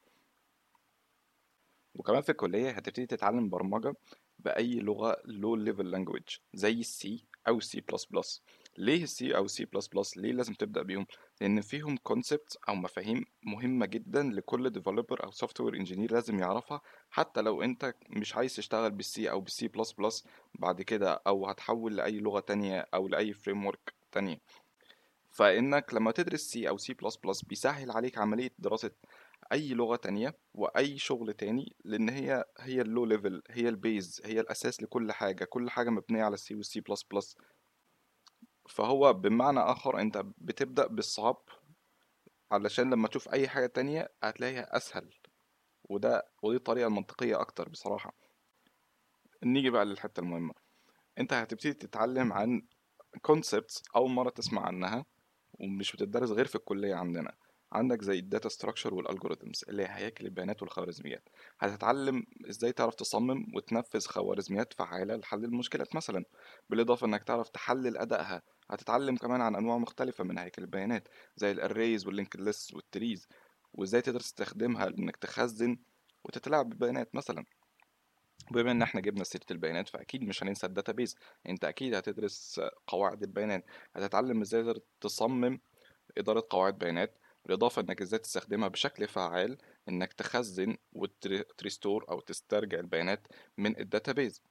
وكمان في الكلية هتبتدي تتعلم برمجة بأي لغة low level language زي السي أو سي بلس بلس ليه السي أو سي بلس بلس ليه لازم تبدأ بيهم لأن فيهم concepts أو مفاهيم مهمة جدا لكل developer أو software engineer لازم يعرفها حتى لو أنت مش عايز تشتغل بالسي أو بالسي بلس بلس بعد كده أو هتحول لأي لغة تانية أو لأي framework تانية فإنك لما تدرس سي أو سي بلس بلس بيسهل عليك عملية دراسة أي لغة تانية وأي شغل تاني لأن هي هي اللو ليفل هي البيز هي الأساس لكل حاجة كل حاجة مبنية على السي والسي بلس بلس فهو بمعنى آخر أنت بتبدأ بالصعب علشان لما تشوف أي حاجة تانية هتلاقيها أسهل وده ودي الطريقة المنطقية أكتر بصراحة نيجي بقى للحتة المهمة أنت هتبتدي تتعلم عن concepts أول مرة تسمع عنها ومش بتدرس غير في الكلية عندنا عندك زي الداتا ستراكشر والالجوريثمز اللي هي هياكل البيانات والخوارزميات هتتعلم ازاي تعرف تصمم وتنفذ خوارزميات فعالة لحل المشكلات مثلا بالاضافة انك تعرف تحلل ادائها هتتعلم كمان عن انواع مختلفة من هياكل البيانات زي الاريز واللينك ليست والتريز وازاي تقدر تستخدمها لانك تخزن وتتلاعب بالبيانات مثلا بما ان احنا جبنا سيره البيانات فاكيد مش هننسى الداتابيز انت اكيد هتدرس قواعد البيانات هتتعلم ازاي تقدر تصمم اداره قواعد بيانات بالاضافه انك ازاي تستخدمها بشكل فعال انك تخزن وتريستور او تسترجع البيانات من الداتابيز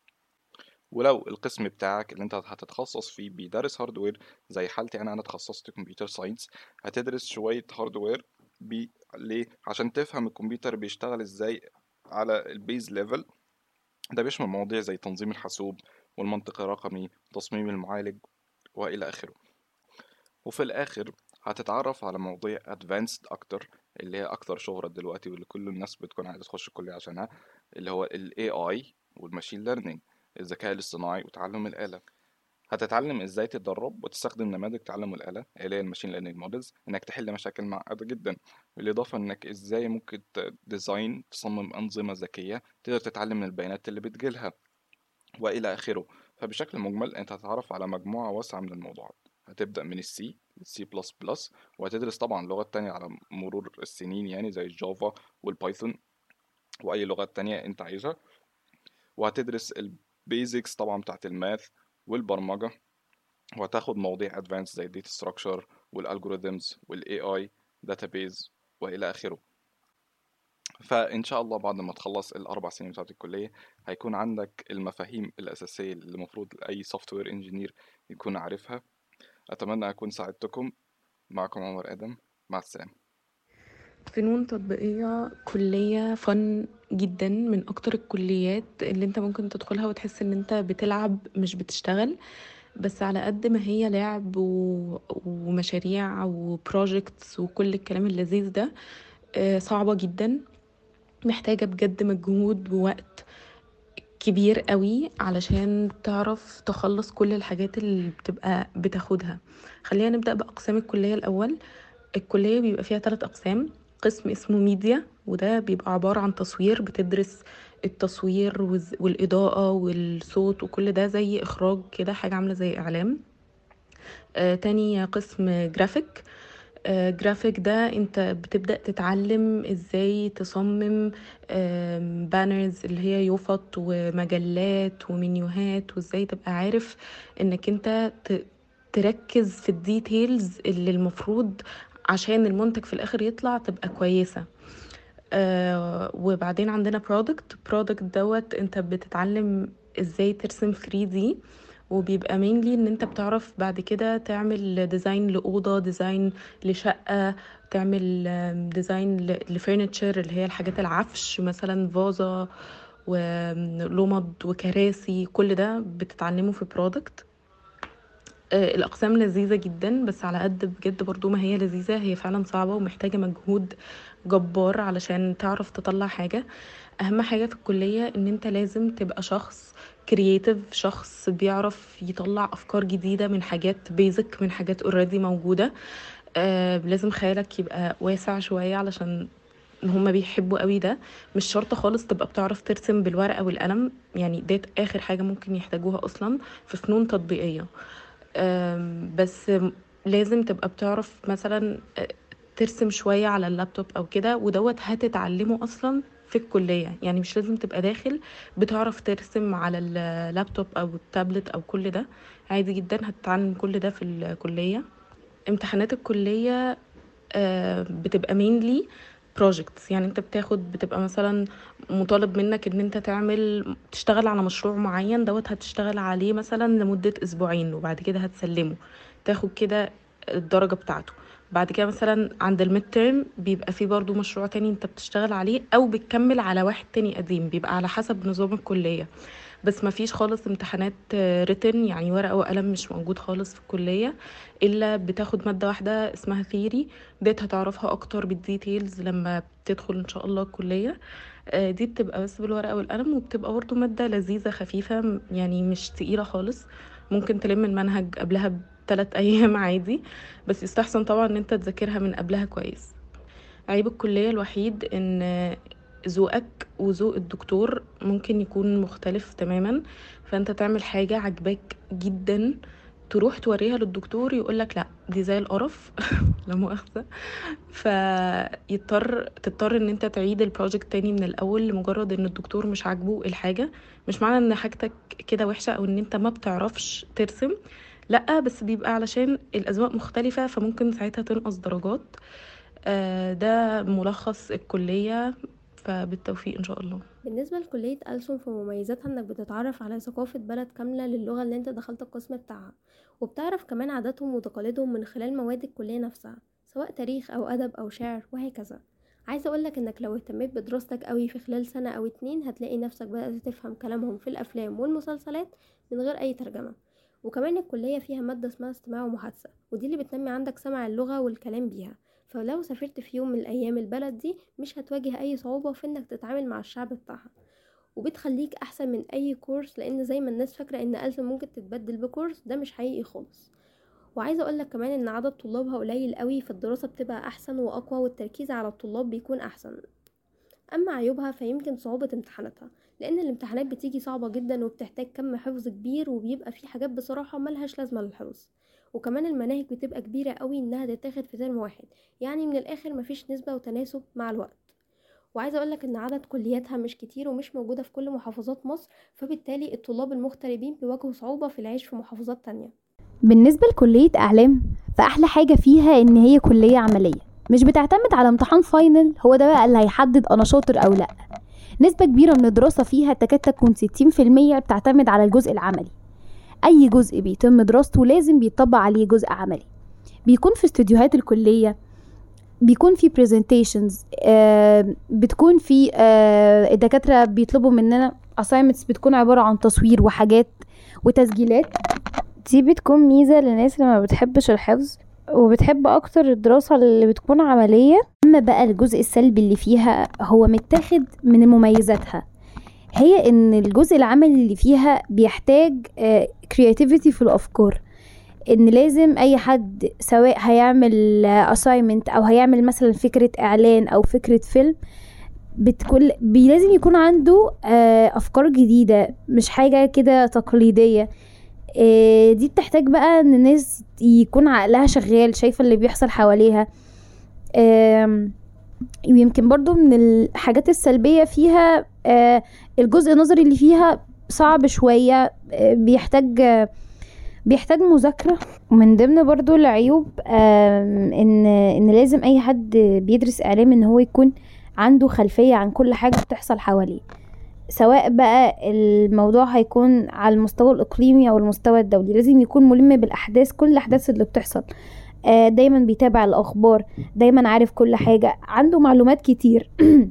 ولو القسم بتاعك اللي انت هتتخصص فيه بيدرس هاردوير زي حالتي انا انا اتخصصت كمبيوتر ساينس هتدرس شويه هاردوير بي... ليه عشان تفهم الكمبيوتر بيشتغل ازاي على البيز ليفل ده بيشمل مواضيع زي تنظيم الحاسوب والمنطق الرقمي وتصميم المعالج والى اخره وفي الاخر هتتعرف على مواضيع ادفانسد اكتر اللي هي اكتر شهرة دلوقتي واللي كل الناس بتكون عايزة تخش الكلية عشانها اللي هو ال AI والماشين ليرنينج الذكاء الاصطناعي وتعلم الآلة هتتعلم ازاي تدرب وتستخدم نماذج تعلم الآلة اللي هي الماشين ليرنينج مودلز انك تحل مشاكل معقدة جدا بالاضافة انك ازاي ممكن ديزاين تصمم انظمة ذكية تقدر تتعلم من البيانات اللي بتجيلها والى اخره فبشكل مجمل انت هتتعرف على مجموعة واسعة من الموضوعات هتبدأ من السي السي بلس بلس وهتدرس طبعا لغات تانية على مرور السنين يعني زي الجافا والبايثون واي لغات تانية انت عايزها وهتدرس البيزكس طبعا بتاعت الماث والبرمجة وهتاخد مواضيع ادفانس زي الداتا ستراكشر والالجوريثمز والاي اي داتابيز والى اخره فان شاء الله بعد ما تخلص الاربع سنين بتاعت الكليه هيكون عندك المفاهيم الاساسيه اللي المفروض اي سوفت وير انجينير يكون عارفها اتمنى اكون ساعدتكم معكم عمر ادم مع السلامه فنون تطبيقية كلية فن جدا من أكتر الكليات اللي انت ممكن تدخلها وتحس ان انت بتلعب مش بتشتغل بس على قد ما هي لعب و... ومشاريع وبروجكتس وكل الكلام اللذيذ ده آه، صعبة جدا محتاجة بجد مجهود ووقت كبير قوي علشان تعرف تخلص كل الحاجات اللي بتبقى بتاخدها خلينا نبدأ بأقسام الكلية الأول الكلية بيبقى فيها ثلاث أقسام قسم اسمه ميديا وده بيبقى عبارة عن تصوير بتدرس التصوير والز- والإضاءة والصوت وكل ده زي إخراج كده حاجة عاملة زي إعلام آه تاني قسم جرافيك آه جرافيك ده انت بتبدأ تتعلم ازاي تصمم بانرز اللي هي يوفط ومجلات ومنيوهات وازاي تبقى عارف انك انت ت- تركز في الديتيلز اللي المفروض عشان المنتج في الاخر يطلع تبقى كويسة آه وبعدين عندنا برودكت برودكت دوت انت بتتعلم ازاي ترسم 3D وبيبقى مينلي ان انت بتعرف بعد كده تعمل ديزاين لأوضة ديزاين لشقة تعمل آم، ديزاين لفرنتشر اللي هي الحاجات العفش مثلا فازة ولمض وكراسي كل ده بتتعلمه في برودكت آه، الأقسام لذيذة جدا بس على قد بجد برضو ما هي لذيذة هي فعلا صعبة ومحتاجة مجهود جبار علشان تعرف تطلع حاجة أهم حاجة في الكلية إن أنت لازم تبقى شخص كرييتيف شخص بيعرف يطلع أفكار جديدة من حاجات بيزك من حاجات اوريدي موجودة آه لازم خيالك يبقى واسع شوية علشان ان هما بيحبوا قوي ده مش شرط خالص تبقى بتعرف ترسم بالورقة والقلم يعني ديت اخر حاجة ممكن يحتاجوها اصلا في فنون تطبيقية آم، بس لازم تبقى بتعرف مثلا آه، ترسم شوية على اللابتوب او كده ودوت هتتعلمه اصلا في الكلية يعني مش لازم تبقى داخل بتعرف ترسم على اللابتوب او التابلت او كل ده عادي جدا هتتعلم كل ده في الكلية امتحانات الكلية آه، بتبقى mainly projects يعني انت بتاخد بتبقى مثلا مطالب منك ان انت تعمل تشتغل على مشروع معين دوت هتشتغل عليه مثلا لمدة اسبوعين وبعد كده هتسلمه تاخد كده الدرجة بتاعته بعد كده مثلا عند الميد تيرم بيبقى فيه برضو مشروع تاني انت بتشتغل عليه او بتكمل على واحد تاني قديم بيبقى على حسب نظام الكلية بس ما فيش خالص امتحانات ريتن يعني ورقة وقلم مش موجود خالص في الكلية الا بتاخد مادة واحدة اسمها ثيري ديت هتعرفها اكتر بالديتيلز لما بتدخل ان شاء الله الكلية آه، دي بتبقى بس بالورقة والقلم وبتبقى برضه مادة لذيذة خفيفة م- يعني مش تقيلة خالص ممكن تلم المنهج قبلها بثلاث ايام عادي بس يستحسن طبعا ان انت تذاكرها من قبلها كويس عيب الكلية الوحيد ان ذوقك وذوق الدكتور ممكن يكون مختلف تماما فانت تعمل حاجة عجباك جدا تروح توريها للدكتور يقولك لا دي زي القرف لا مؤاخذة فيضطر تضطر ان انت تعيد البروجكت تاني من الاول لمجرد ان الدكتور مش عاجبه الحاجة مش معنى ان حاجتك كده وحشة او ان انت ما بتعرفش ترسم لا بس بيبقى علشان الاذواق مختلفة فممكن ساعتها تنقص درجات آه، ده ملخص الكلية فبالتوفيق ان شاء الله بالنسبة لكلية ألسن فمميزاتها انك بتتعرف على ثقافة بلد كاملة للغة اللي انت دخلت القسم بتاعها وبتعرف كمان عاداتهم وتقاليدهم من خلال مواد الكلية نفسها سواء تاريخ أو أدب أو شعر وهكذا عايزة أقولك انك لو اهتميت بدراستك قوي في خلال سنة أو اتنين هتلاقي نفسك بدأت تفهم كلامهم في الأفلام والمسلسلات من غير أي ترجمة وكمان الكلية فيها مادة اسمها استماع ومحادثة ودي اللي بتنمي عندك سمع اللغة والكلام بيها فلو سافرت في يوم من الأيام البلد دي مش هتواجه أي صعوبة في إنك تتعامل مع الشعب بتاعها وبتخليك أحسن من أي كورس لأن زي ما الناس فاكرة إن ألسن ممكن تتبدل بكورس ده مش حقيقي خالص وعايزة أقولك كمان إن عدد طلابها قليل قوي فالدراسة بتبقى أحسن وأقوى والتركيز على الطلاب بيكون أحسن أما عيوبها فيمكن صعوبة امتحاناتها لأن الامتحانات بتيجي صعبة جدا وبتحتاج كم حفظ كبير وبيبقى في حاجات بصراحة ملهاش لازمة للحفظ وكمان المناهج بتبقى كبيرة قوي إنها تتاخد في ترم واحد يعني من الآخر مفيش نسبة وتناسب مع الوقت وعايزة أقولك إن عدد كلياتها مش كتير ومش موجودة في كل محافظات مصر فبالتالي الطلاب المغتربين بيواجهوا صعوبة في العيش في محافظات تانية بالنسبة لكلية إعلام فأحلى حاجة فيها إن هي كلية عملية مش بتعتمد على امتحان فاينل هو ده بقى اللي هيحدد أنا شاطر أو لأ نسبة كبيرة من الدراسة فيها تكاد تكون 60% بتعتمد على الجزء العملي أي جزء بيتم دراسته لازم بيطبق عليه جزء عملي بيكون في استوديوهات الكلية بيكون في برزنتيشنز آه بتكون في آه الدكاترة بيطلبوا مننا assignments بتكون عبارة عن تصوير وحاجات وتسجيلات دي بتكون ميزة للناس اللي ما بتحبش الحفظ وبتحب اكتر الدراسة اللي بتكون عملية اما بقى الجزء السلبي اللي فيها هو متاخد من مميزاتها هي ان الجزء العملي اللي فيها بيحتاج كرياتيفيتي في الافكار ان لازم اي حد سواء هيعمل assignment او هيعمل مثلا فكرة اعلان او فكرة فيلم بتكون بي- لازم يكون عنده آه، افكار جديدة مش حاجة كده تقليدية آه، دي بتحتاج بقى ان الناس يكون عقلها شغال شايفة اللي بيحصل حواليها آم، ويمكن برضو من الحاجات السلبية فيها آه، الجزء النظري اللي فيها صعب شوية آه، بيحتاج آه، بيحتاج مذاكرة ومن ضمن برضو العيوب آم، ان ان لازم اي حد بيدرس اعلام ان هو يكون عنده خلفية عن كل حاجة بتحصل حواليه سواء بقى الموضوع هيكون على المستوى الإقليمي أو المستوى الدولي لازم يكون ملم بالأحداث كل الأحداث اللي بتحصل آه، دايما بيتابع الأخبار دايما عارف كل حاجة عنده معلومات كتير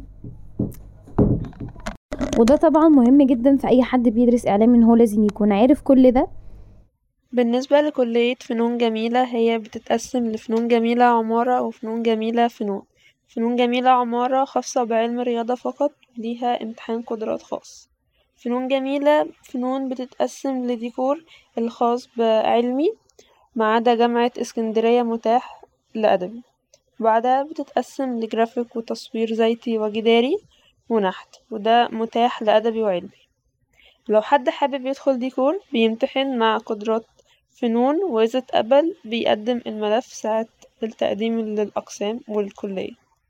وده طبعا مهم جدا في أي حد بيدرس إعلام إن هو لازم يكون عارف كل ده بالنسبة لكلية فنون جميلة هي بتتقسم لفنون جميلة عمارة وفنون جميلة فنون فنون جميلة عمارة خاصة بعلم الرياضة فقط ليها امتحان قدرات خاص فنون جميلة فنون بتتقسم لديكور الخاص بعلمي ما عدا جامعة اسكندرية متاح لأدبي بعدها بتتقسم لجرافيك وتصوير زيتي وجداري ونحت وده متاح لأدبي وعلمي لو حد حابب يدخل ديكور بيمتحن مع قدرات فنون وإذا اتقبل بيقدم الملف ساعة التقديم للأقسام والكلية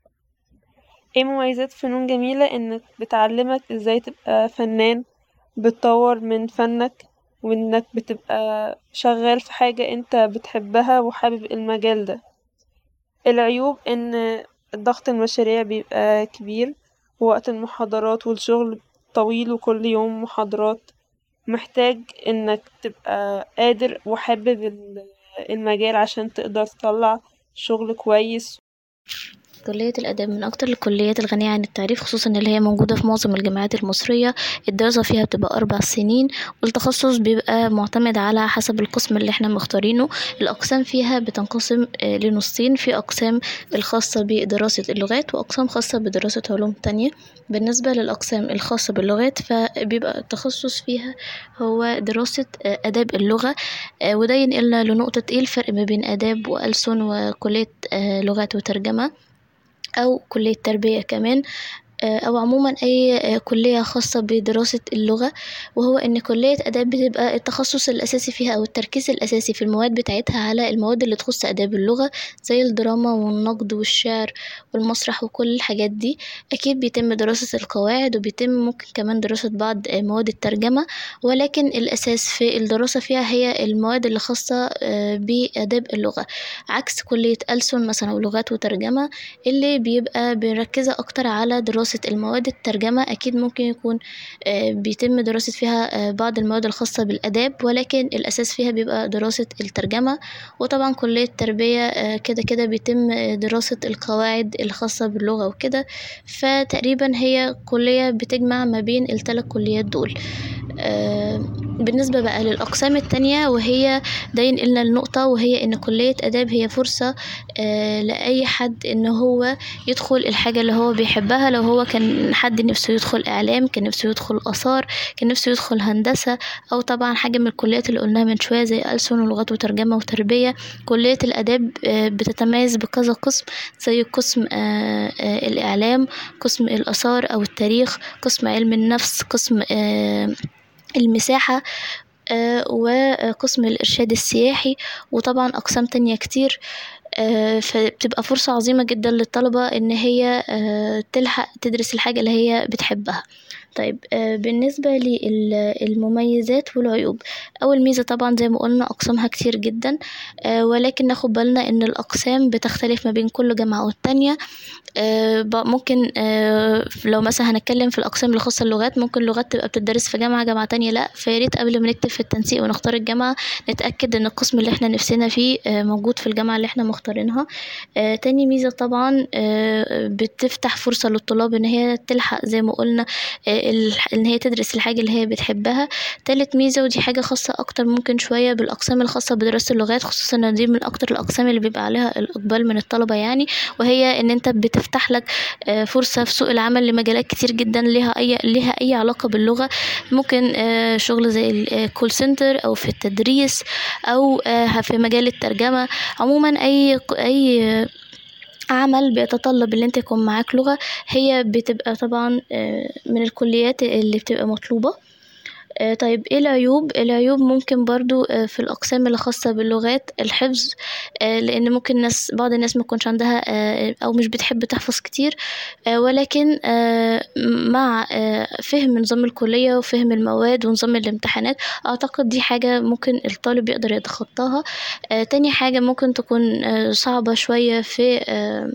ايه مميزات فنون جميلة انك بتعلمك ازاي تبقى فنان بتطور من فنك وانك بتبقى شغال في حاجة انت بتحبها وحابب المجال ده العيوب ان ضغط المشاريع بيبقى كبير ووقت المحاضرات والشغل طويل وكل يوم محاضرات محتاج انك تبقى قادر وحابب ال- المجال عشان تقدر تطلع شغل كويس كلية الآداب من أكتر الكليات الغنية عن التعريف خصوصا اللي هي موجودة في معظم الجامعات المصرية الدراسة فيها بتبقى أربع سنين والتخصص بيبقى معتمد على حسب القسم اللي احنا مختارينه الأقسام فيها بتنقسم آه، لنصين في أقسام الخاصة بدراسة اللغات وأقسام خاصة بدراسة علوم تانية بالنسبة للأقسام الخاصة باللغات فبيبقى التخصص فيها هو دراسة آه، آداب اللغة آه، وده ينقلنا لنقطة ايه الفرق ما بين آداب وألسن وكلية آه، لغات وترجمة أو كلية تربية كمان آه، أو عموما أي آه، كلية خاصة بدراسة اللغة وهو إن كلية آداب بتبقى التخصص الأساسي فيها أو التركيز الأساسي في المواد بتاعتها على المواد اللي تخص آداب اللغة زي الدراما والنقد والشعر والمسرح وكل الحاجات دي أكيد بيتم دراسة القواعد وبيتم ممكن كمان دراسة بعض آه، مواد الترجمة ولكن الأساس في الدراسة فيها هي المواد اللي خاصة آه، بآداب اللغة عكس كلية ألسن مثلا أو لغات وترجمة اللي بيبقى مركزة أكتر على دراسة المواد الترجمة أكيد ممكن يكون آه، بيتم دراسة فيها آه، بعض المواد الخاصة بالآداب ولكن الأساس فيها بيبقى دراسة الترجمة وطبعا كلية التربية آه، كده كده بيتم آه، دراسة القواعد الخاصة باللغة وكده فتقريبا هي كلية بتجمع ما بين الثلاث كليات دول آه، بالنسبة بقى للأقسام التانية وهي ده ينقلنا لنقطة وهي إن كلية آداب هي فرصة آه، لأي حد إن هو يدخل الحاجة اللي هو بيحبها لو هو كان حد نفسه يدخل إعلام كان نفسه يدخل آثار كان نفسه يدخل هندسة أو طبعا حاجة من الكليات اللي قلناها من شوية زي ألسن ولغات وترجمة وتربية كلية الآداب آه، بتتميز بكذا قسم زي قسم آه، آه، الإعلام قسم الآثار أو التاريخ قسم علم النفس قسم آه، المساحة آه، وقسم الإرشاد السياحي وطبعا أقسام تانية كتير آه، فبتبقى فرصة عظيمة جدا للطلبة إن هي آه، تلحق تدرس الحاجة اللي هي بتحبها طيب آه، بالنسبة للمميزات والعيوب أول ميزة طبعا زي ما قلنا أقسامها كتير جدا آه، ولكن ناخد بالنا إن الأقسام بتختلف ما بين كل جامعة والتانية آه، ب- ممكن آه، لو مثلا هنتكلم في الأقسام اللي خاصة اللغات ممكن لغات تبقى بتدرس في جامعة جامعة تانية لأ فياريت قبل ما نكتب في التنسيق ونختار الجامعة نتأكد إن القسم اللي احنا نفسنا فيه آه، موجود في الجامعة اللي احنا مختارينها آه، تاني ميزة طبعا آه، بتفتح فرصة للطلاب إن هي تلحق زي ما قلنا آه، الح- إن هي تدرس الحاجة اللي هي بتحبها تالت ميزة ودي حاجة خاصة أكتر ممكن شوية بالأقسام الخاصة بدراسة اللغات خصوصا إن دي من أكتر الأقسام اللي بيبقى عليها الإقبال من الطلبة يعني وهي إن أنت بتفتح لك آه، فرصة في سوق العمل لمجالات كتير جدا ليها أي ليها أي علاقة باللغة ممكن آه، شغل زي الكول سنتر أو في التدريس أو آه، في مجال الترجمة عموما أي أي عمل بيتطلب ان انت يكون معاك لغة هي بتبقى طبعا آه، من الكليات اللي بتبقى مطلوبة آه، طيب ايه العيوب العيوب ممكن برضو آه، في الاقسام اللي خاصة باللغات الحفظ آه، لان ممكن ناس بعض الناس ما يكونش عندها آه، او مش بتحب تحفظ كتير آه، ولكن آه، مع آه، فهم نظام الكلية وفهم المواد ونظام الامتحانات اعتقد دي حاجة ممكن الطالب يقدر يتخطاها آه، تاني حاجة ممكن تكون آه، صعبة شوية في آه،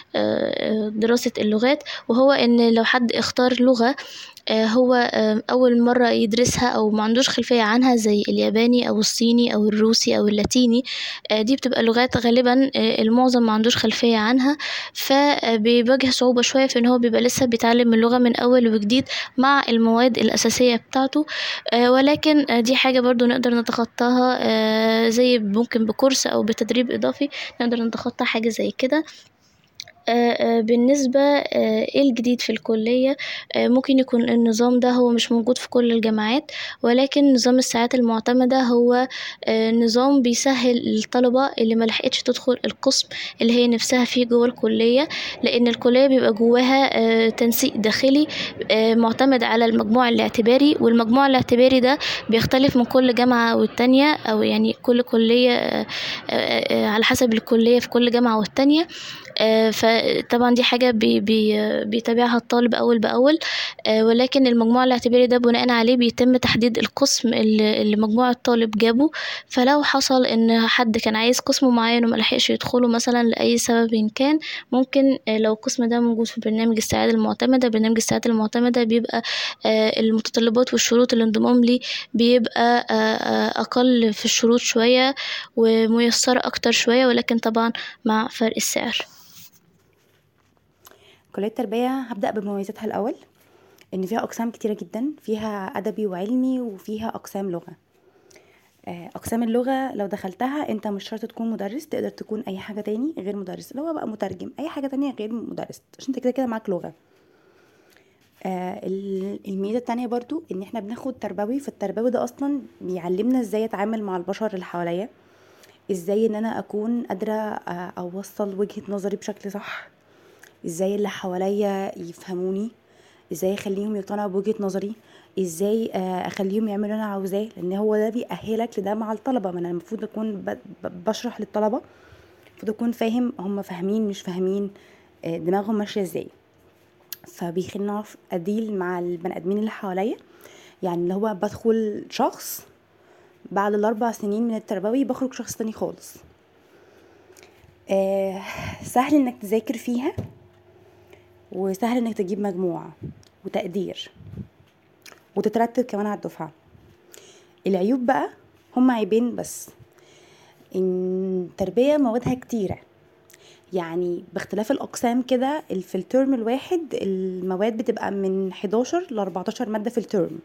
آه، دراسة اللغات وهو إن لو حد اختار لغة آه، هو آه، أول مرة يدرسها أو ما عندوش خلفية عنها زي الياباني أو الصيني أو الروسي أو اللاتيني آه، دي بتبقى لغات غالبا آه، المعظم ما عندوش خلفية عنها فبيواجه صعوبة شوية في إن هو بيبقى لسه بيتعلم اللغة من أول وجديد مع المواد الأساسية بتاعته آه، ولكن آه، دي حاجة برضو نقدر نتخطاها آه، زي ممكن بكورس أو بتدريب إضافي نقدر نتخطى حاجة زي كده آه، آه، بالنسبة آه، ايه الجديد في الكلية آه، ممكن يكون النظام ده هو مش موجود في كل الجامعات ولكن نظام الساعات المعتمدة هو آه، نظام بيسهل للطلبة اللي ملحقتش تدخل القسم اللي هي نفسها فيه جوه الكلية لأن الكلية بيبقى جواها آه، تنسيق داخلي آه، معتمد على المجموع الاعتباري والمجموع الاعتباري ده بيختلف من كل جامعة والتانية أو يعني كل كلية آه، آه، آه، على حسب الكلية في كل جامعة والتانية آه، فطبعا دي حاجة بي بي بيتابعها الطالب أول بأول آه، ولكن المجموع الاعتباري ده بناء عليه بيتم تحديد القسم اللي اللي مجموع الطالب جابه فلو حصل إن حد كان عايز قسم معين وملحقش يدخله مثلا لأي سبب إن كان ممكن آه، لو القسم ده موجود في برنامج السعادة المعتمدة برنامج السعادة المعتمدة بيبقى آه، المتطلبات والشروط الانضمام ليه بيبقى آه، آه، أقل في الشروط شوية وميسرة أكتر شوية ولكن طبعا مع فرق السعر كلية التربية هبدأ بمميزاتها الأول إن فيها أقسام كتيرة جدا فيها أدبي وعلمي وفيها أقسام لغة آه، أقسام اللغة لو دخلتها أنت مش شرط تكون مدرس تقدر تكون أي حاجة تاني غير مدرس اللي هو بقى مترجم أي حاجة تانية غير مدرس عشان أنت كده كده معاك لغة آه، ال- الميزة التانية برضو إن احنا بناخد تربوي فالتربوي ده أصلا بيعلمنا ازاي أتعامل مع البشر اللي حواليا ازاي ان انا اكون قادرة آه، اوصل وجهة نظري بشكل صح ازاي اللي حواليا يفهموني ازاي اخليهم يقتنعوا بوجهة نظري ازاي آه، اخليهم يعملوا اللي انا عاوزاه لان هو ده بيأهلك لده مع الطلبة ما انا المفروض اكون ب- ب- بشرح للطلبة المفروض اكون فاهم هم فاهمين مش فاهمين آه، دماغهم ماشية ازاي فبيخليني اعرف اديل مع البني ادمين اللي حواليا يعني اللي هو بدخل شخص بعد الاربع سنين من التربوي بخرج شخص تاني خالص آه سهل انك تذاكر فيها وسهل انك تجيب مجموع وتقدير وتترتب كمان على الدفعة العيوب بقى هم عيبين بس ان التربية موادها كتيرة يعني باختلاف الأقسام كده ال- في الترم الواحد المواد بتبقى من 11 ل 14 مادة في الترم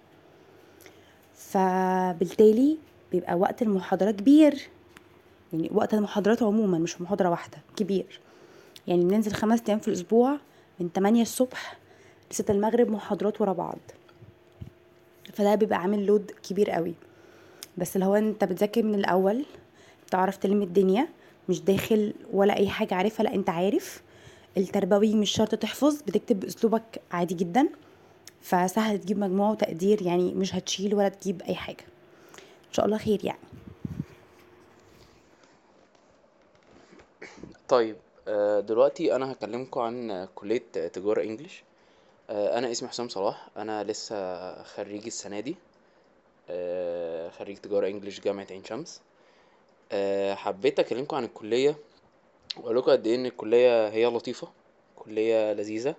فبالتالي بيبقى وقت المحاضرة كبير يعني وقت المحاضرات عموما مش محاضرة واحدة كبير يعني بننزل خمس أيام في الأسبوع من 8 الصبح لستة المغرب محاضرات ورا بعض فده بيبقى عامل لود كبير قوي بس اللي هو انت بتذاكر من الأول بتعرف تلم الدنيا مش داخل ولا أي حاجة عارفها لا انت عارف التربوي مش شرط تحفظ بتكتب بأسلوبك عادي جدا فسهل تجيب مجموع وتقدير يعني مش هتشيل ولا تجيب أي حاجة ان شاء الله خير يعني طيب آه، دلوقتي انا هكلمكم عن كلية تجارة انجليش آه، انا اسمي حسام صلاح انا لسه خريج السنة دي آه، خريج تجارة انجليش جامعة عين شمس آه، حبيت اكلمكم عن الكلية واقولكوا قد ايه ان الكلية هي لطيفة كلية لذيذة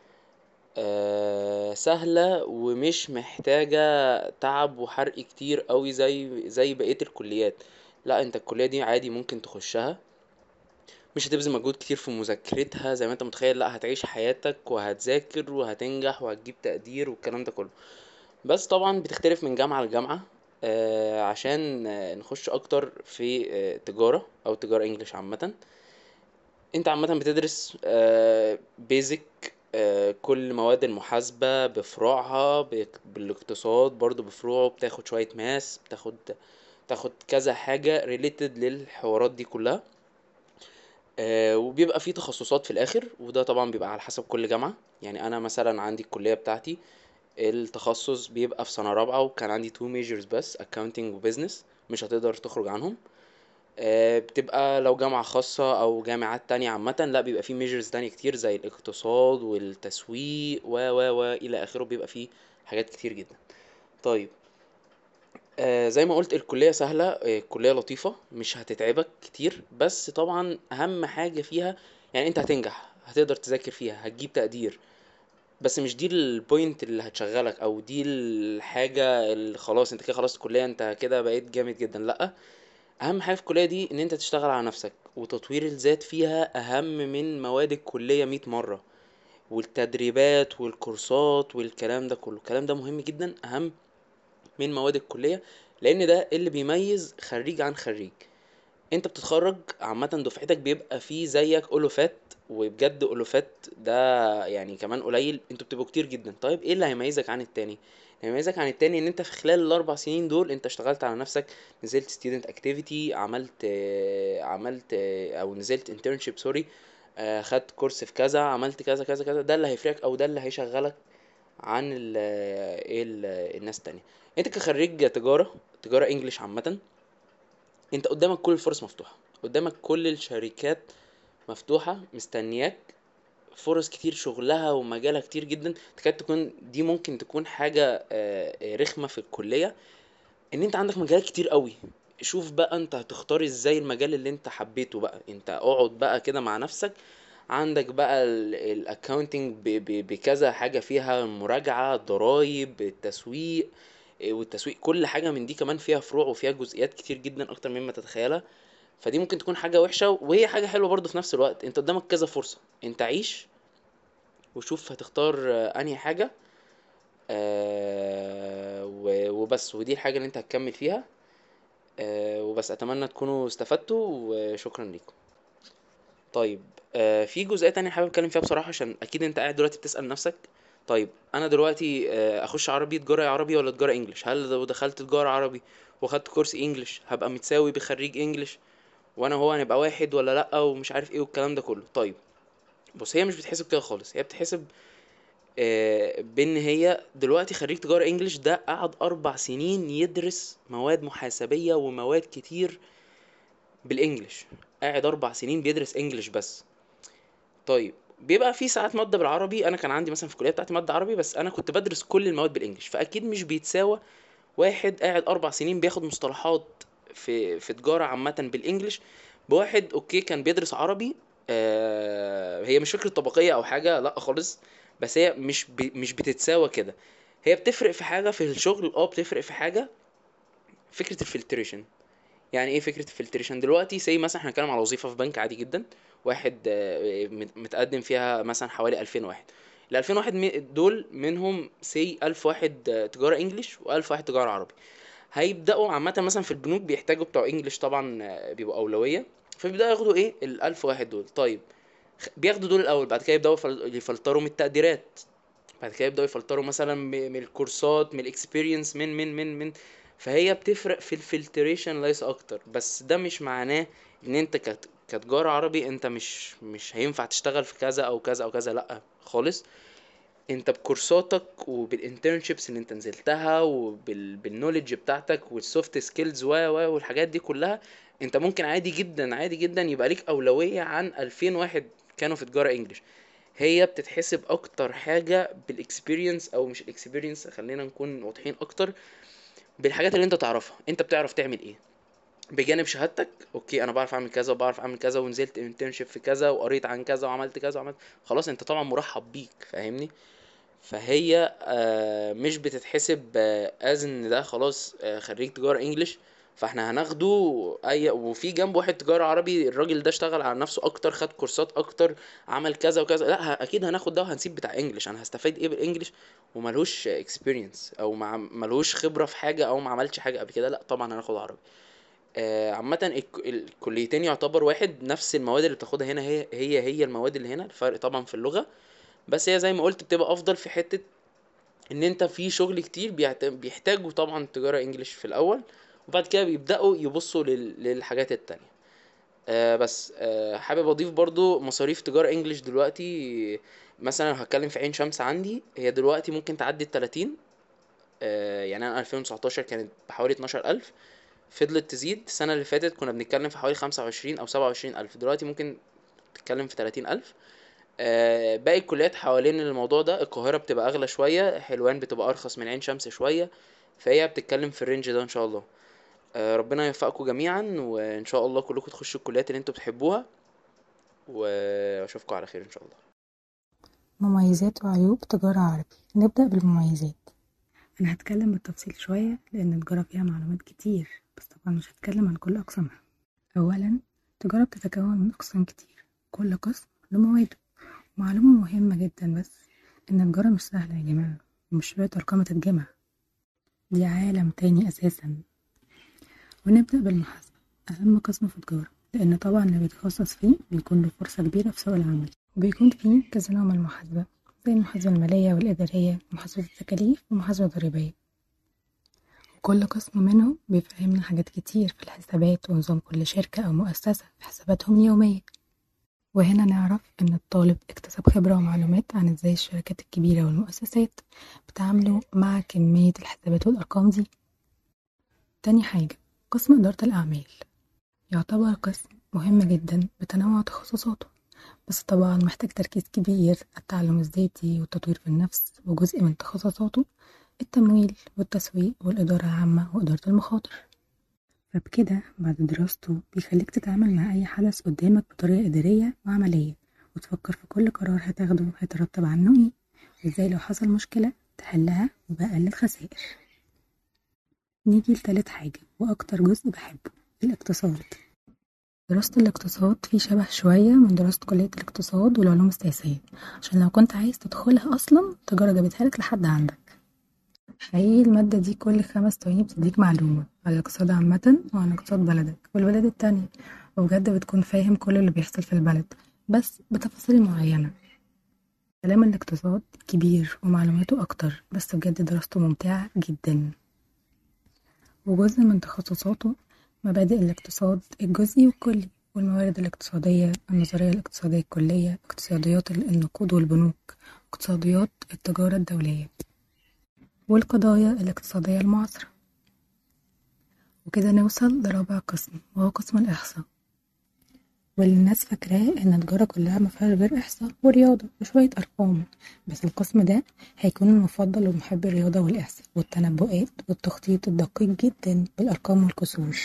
آه، سهلة ومش محتاجة تعب وحرق كتير اوي زي زي بقية الكليات لا انت الكلية دي عادي ممكن تخشها مش هتبذل مجهود كتير في مذاكرتها زي ما انت متخيل لا هتعيش حياتك وهتذاكر وهتنجح وهتجيب تقدير والكلام ده كله بس طبعا بتختلف من جامعة لجامعة آه عشان آه نخش اكتر في آه تجارة او تجارة انجليش عامة انت عامة بتدرس آه بيزك آه كل مواد المحاسبة بفروعها ب- بالاقتصاد برضو بفروعه بتاخد شوية ماس بتاخد تاخد كذا حاجة ريليتد للحوارات دي كلها آه وبيبقى فيه تخصصات في الاخر وده طبعا بيبقى على حسب كل جامعة يعني انا مثلا عندي الكلية بتاعتي التخصص بيبقى في سنة رابعة وكان عندي تو ميجرز بس accounting وبزنس مش هتقدر تخرج عنهم آه بتبقى لو جامعة خاصة او جامعات تانية عامة لا بيبقى فيه ميجرز تانية كتير زي الاقتصاد والتسويق و و و الى اخره بيبقى فيه حاجات كتير جدا طيب آه زي ما قلت الكلية سهلة آه الكلية لطيفة مش هتتعبك كتير بس طبعا أهم حاجة فيها يعني أنت هتنجح هتقدر تذاكر فيها هتجيب تقدير بس مش دي البوينت اللي هتشغلك أو دي الحاجة اللي خلاص أنت كده خلصت الكلية أنت كده بقيت جامد جدا لأ أهم حاجة في الكلية دي إن أنت تشتغل على نفسك وتطوير الذات فيها أهم من مواد الكلية مية مرة والتدريبات والكورسات والكلام ده كله الكلام ده مهم جدا أهم من مواد الكلية لأن ده اللي بيميز خريج عن خريج انت بتتخرج عامة دفعتك بيبقى فيه زيك ألوفات وبجد ألوفات ده يعني كمان قليل انتوا بتبقوا كتير جدا طيب ايه اللي هيميزك عن التاني اللي هيميزك عن التاني ان انت في خلال الاربع سنين دول انت اشتغلت على نفسك نزلت student activity عملت عملت او نزلت internship سوري آه، خدت كورس في كذا عملت كذا كذا كذا ده اللي هيفرقك او ده اللي هيشغلك عن ال ال الناس التانية انت كخريج تجارة تجارة انجليش عامة انت قدامك كل الفرص مفتوحة قدامك كل الشركات مفتوحة مستنياك فرص كتير شغلها ومجالها كتير جدا تكاد تكون دي ممكن تكون حاجة آه، آه، رخمة في الكلية ان انت عندك مجالات كتير قوي شوف بقى انت هتختار ازاي المجال اللي انت حبيته بقى انت اقعد بقى كده مع نفسك عندك بقى الاكاونتنج بكذا حاجة فيها مراجعة ضرايب التسويق إيه، والتسويق كل حاجة من دي كمان فيها فروع وفيها جزئيات كتير جدا اكتر مما تتخيلها فدي ممكن تكون حاجة وحشة وهي حاجة حلوة برضه في نفس الوقت انت قدامك كذا فرصة انت عيش وشوف هتختار آه، انهي حاجة آه و- وبس ودي الحاجة اللي انت هتكمل فيها آه وبس اتمنى تكونوا استفدتوا وشكرا ليكم طيب آه في جزئية تانية حابب اتكلم فيها بصراحة عشان اكيد انت قاعد دلوقتي بتسأل نفسك طيب انا دلوقتي آه اخش عربي تجارة عربي ولا تجارة انجليش هل لو دخلت تجارة عربي واخدت كورس انجليش هبقى متساوي بخريج انجليش وانا هو هنبقى واحد ولا لا ومش عارف ايه والكلام ده كله طيب بص هي مش بتحسب كده خالص هي بتحسب آه، بان هي دلوقتي خريج تجارة انجليش ده قعد اربع سنين يدرس مواد محاسبية ومواد كتير بالانجليش قاعد اربع سنين بيدرس انجليش بس طيب بيبقى في ساعات مادة بالعربي انا كان عندي مثلا في الكلية بتاعتي مادة عربي بس انا كنت بدرس كل المواد بالانجليش فاكيد مش بيتساوى واحد قاعد اربع سنين بياخد مصطلحات في في تجارة عامة بالانجليش بواحد اوكي كان بيدرس عربي آه هي مش فكرة طبقية او حاجة لا خالص بس هي مش ب... مش بتتساوى كده هي بتفرق في حاجة في الشغل اه بتفرق في حاجة فكرة الفلتريشن يعني ايه فكرة الفلتريشن دلوقتي زي مثلا احنا هنتكلم على وظيفة في بنك عادي جدا واحد آه، مت- متقدم فيها مثلا حوالي 2000 واحد ال 2000 واحد مي- دول منهم سي 1000 واحد آه، تجارة انجليش و1000 واحد تجارة عربي هيبدأوا عامة مثلا في البنوك بيحتاجوا بتوع انجليش طبعا آه، بيبقوا أولوية فبيبدأوا ياخدوا ايه ال 1000 واحد دول طيب خ- بياخدوا دول الأول بعد كده يبدأوا يفل- يفلتروا من التقديرات بعد كده يبدأوا يفلتروا مثلا م- من الكورسات من الاكسبيرينس من من من من فهي بتفرق في الفلتريشن ليس اكتر بس ده مش معناه ان انت كت... كتجارة عربي انت مش مش هينفع تشتغل في كذا او كذا او كذا لا خالص انت بكورساتك وبالانترنشيبس اللي انت نزلتها وبالنولج بتاعتك والسوفت سكيلز و و والحاجات دي كلها انت ممكن عادي جدا عادي جدا يبقى ليك اولويه عن 2000 واحد كانوا في تجاره انجلش هي بتتحسب اكتر حاجه بالاكسبيرينس او مش الاكسبيرينس خلينا نكون واضحين اكتر بالحاجات اللي انت تعرفها انت بتعرف تعمل ايه بجانب شهادتك اوكي انا بعرف اعمل كذا وبعرف اعمل كذا ونزلت انترنشيب في كذا وقريت عن كذا وعملت كذا وعملت خلاص انت طبعا مرحب بيك فاهمني فهي آه مش بتتحسب از ان ده خلاص آه خريج تجاره انجلش فاحنا هناخده اي وفي جنب واحد تجاره عربي الراجل ده اشتغل على نفسه اكتر خد كورسات اكتر عمل كذا وكذا لا ه- اكيد هناخد ده وهنسيب بتاع انجلش انا هستفاد ايه بالانجلش وملهوش اكسبيرينس او مع ملهوش خبره في حاجه او ما عملش حاجه قبل كده لا طبعا هناخد عربي آه، عامة الك- الكليتين يعتبر واحد نفس المواد اللي بتاخدها هنا هي هي هي المواد اللي هنا الفرق طبعا في اللغة بس هي زي ما قلت بتبقى افضل في حتة ان انت في شغل كتير بيعت- بيحتاجوا طبعا تجارة انجليش في الاول وبعد كده بيبدأوا يبصوا لل- للحاجات التانية آه بس آه حابب اضيف برضو مصاريف تجارة انجليش دلوقتي مثلا هتكلم في عين شمس عندي هي دلوقتي ممكن تعدي التلاتين آه يعني انا 2019 كانت بحوالي 12000 فضلت تزيد السنة اللي فاتت كنا بنتكلم في حوالي خمسة وعشرين أو سبعة وعشرين ألف دلوقتي ممكن تتكلم في تلاتين ألف آه، باقي الكليات حوالين الموضوع ده القاهرة بتبقى أغلى شوية حلوان بتبقى أرخص من عين شمس شوية فهي بتتكلم في الرينج ده إن شاء الله آه، ربنا يوفقكم جميعا وإن شاء الله كلكم تخشوا الكليات اللي انتوا بتحبوها وأشوفكم على خير إن شاء الله مميزات وعيوب تجارة عربي نبدأ بالمميزات أنا هتكلم بالتفصيل شوية لأن التجارة فيها معلومات كتير بس طبعا مش هتكلم عن كل أقسامها أولا التجارة بتتكون من أقسام كتير كل قسم له مواده معلومة مهمة جدا بس إن التجارة مش سهلة يا جماعة ومش شوية أرقام تتجمع دي عالم تاني أساسا ونبدأ بالمحاسبة أهم قسم في التجارة لأن طبعا اللي بيتخصص فيه بيكون له فرصة كبيرة في سوق العمل وبيكون فيه كذا نوع من المحاسبة زي المحاسبة المالية والإدارية ومحاسبة التكاليف ومحاسبة ضريبية وكل قسم منهم بيفهمنا حاجات كتير في الحسابات ونظام كل شركة أو مؤسسة في حساباتهم اليومية وهنا نعرف إن الطالب اكتسب خبرة ومعلومات عن ازاي الشركات الكبيرة والمؤسسات بتعاملوا مع كمية الحسابات والأرقام دي تاني حاجة قسم إدارة الأعمال يعتبر قسم مهم جدا بتنوع تخصصاته بس طبعا محتاج تركيز كبير التعلم الذاتي والتطوير في النفس وجزء من تخصصاته التمويل والتسويق والإدارة العامة وإدارة المخاطر فبكده بعد دراسته بيخليك تتعامل مع أي حدث قدامك بطريقة إدارية وعملية وتفكر في كل قرار هتاخده هيترتب عنه إيه وإزاي لو حصل مشكلة تحلها وبأقل الخسائر نيجي لتالت حاجة وأكتر جزء بحبه الاقتصاد دراسة الاقتصاد في شبه شوية من دراسة كلية الاقتصاد والعلوم السياسية عشان لو كنت عايز تدخلها أصلا تجارة جابتها لك لحد عندك حقيقي المادة دي كل خمس ثواني بتديك معلومة على الاقتصاد عامة وعن اقتصاد بلدك والبلد التانية وبجد بتكون فاهم كل اللي بيحصل في البلد بس بتفاصيل معينة كلام الاقتصاد كبير ومعلوماته أكتر بس بجد دراسته ممتعة جدا وجزء من تخصصاته مبادئ الاقتصاد الجزئي والكلي والموارد الاقتصادية النظرية الاقتصادية الكلية اقتصاديات النقود والبنوك اقتصاديات التجارة الدولية والقضايا الاقتصادية المعاصرة وكده نوصل لرابع قسم وهو قسم الإحصاء واللي الناس فاكراه إن التجارة كلها مفيهاش غير إحصاء ورياضة وشوية أرقام بس القسم ده هيكون المفضل لمحبي الرياضة والإحصاء والتنبؤات والتخطيط الدقيق جدا بالأرقام والكسور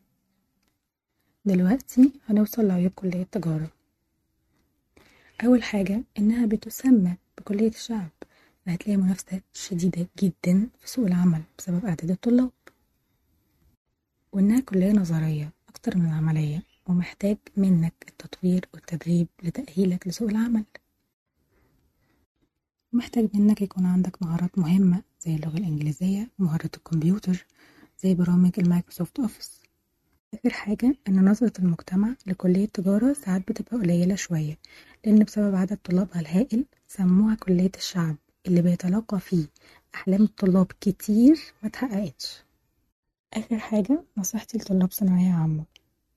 دلوقتي هنوصل لعيوب كلية التجارة أول حاجة إنها بتسمى بكلية الشعب فهتلاقي منافسة شديدة جدا في سوق العمل بسبب أعداد الطلاب وإنها كلية نظرية أكتر من عملية ومحتاج منك التطوير والتدريب لتأهيلك لسوق العمل محتاج منك يكون عندك مهارات مهمة زي اللغة الإنجليزية ومهارة الكمبيوتر زي برامج المايكروسوفت أوفيس آخر حاجة إن نظرة المجتمع لكلية تجارة ساعات بتبقى قليلة شوية لأن بسبب عدد طلابها الهائل سموها كلية الشعب اللي بيتلاقى فيه أحلام الطلاب كتير ما اتحققتش آخر حاجة نصيحتي لطلاب ثانوية عامة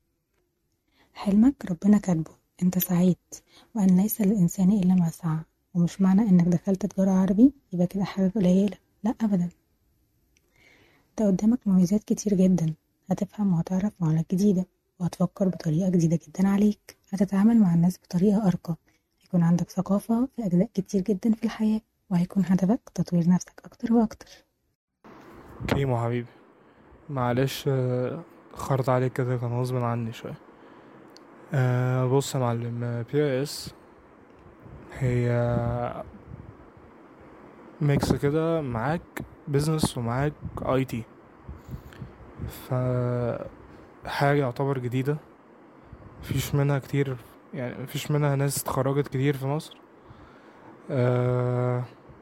حلمك ربنا كاتبه انت سعيد وأن ليس للإنسان إلا ما سعى ومش معنى إنك دخلت تجارة عربي يبقى كده حاجة قليلة لأ أبدا انت قدامك مميزات كتير جدا هتفهم وهتعرف معلومات جديدة وهتفكر بطريقة جديدة جدا عليك هتتعامل مع الناس بطريقة أرقى هيكون عندك ثقافة في أجزاء كتير جدا في الحياة وهيكون هدفك تطوير نفسك أكتر وأكتر كيمو حبيبي معلش آه، خرط عليك كده كان غصب عني شوية أه بص يا معلم بي اس هي ميكس كده معاك بيزنس ومعاك اي تي ف حاجة يعتبر جديدة مفيش منها كتير يعني مفيش منها ناس اتخرجت كتير في مصر أه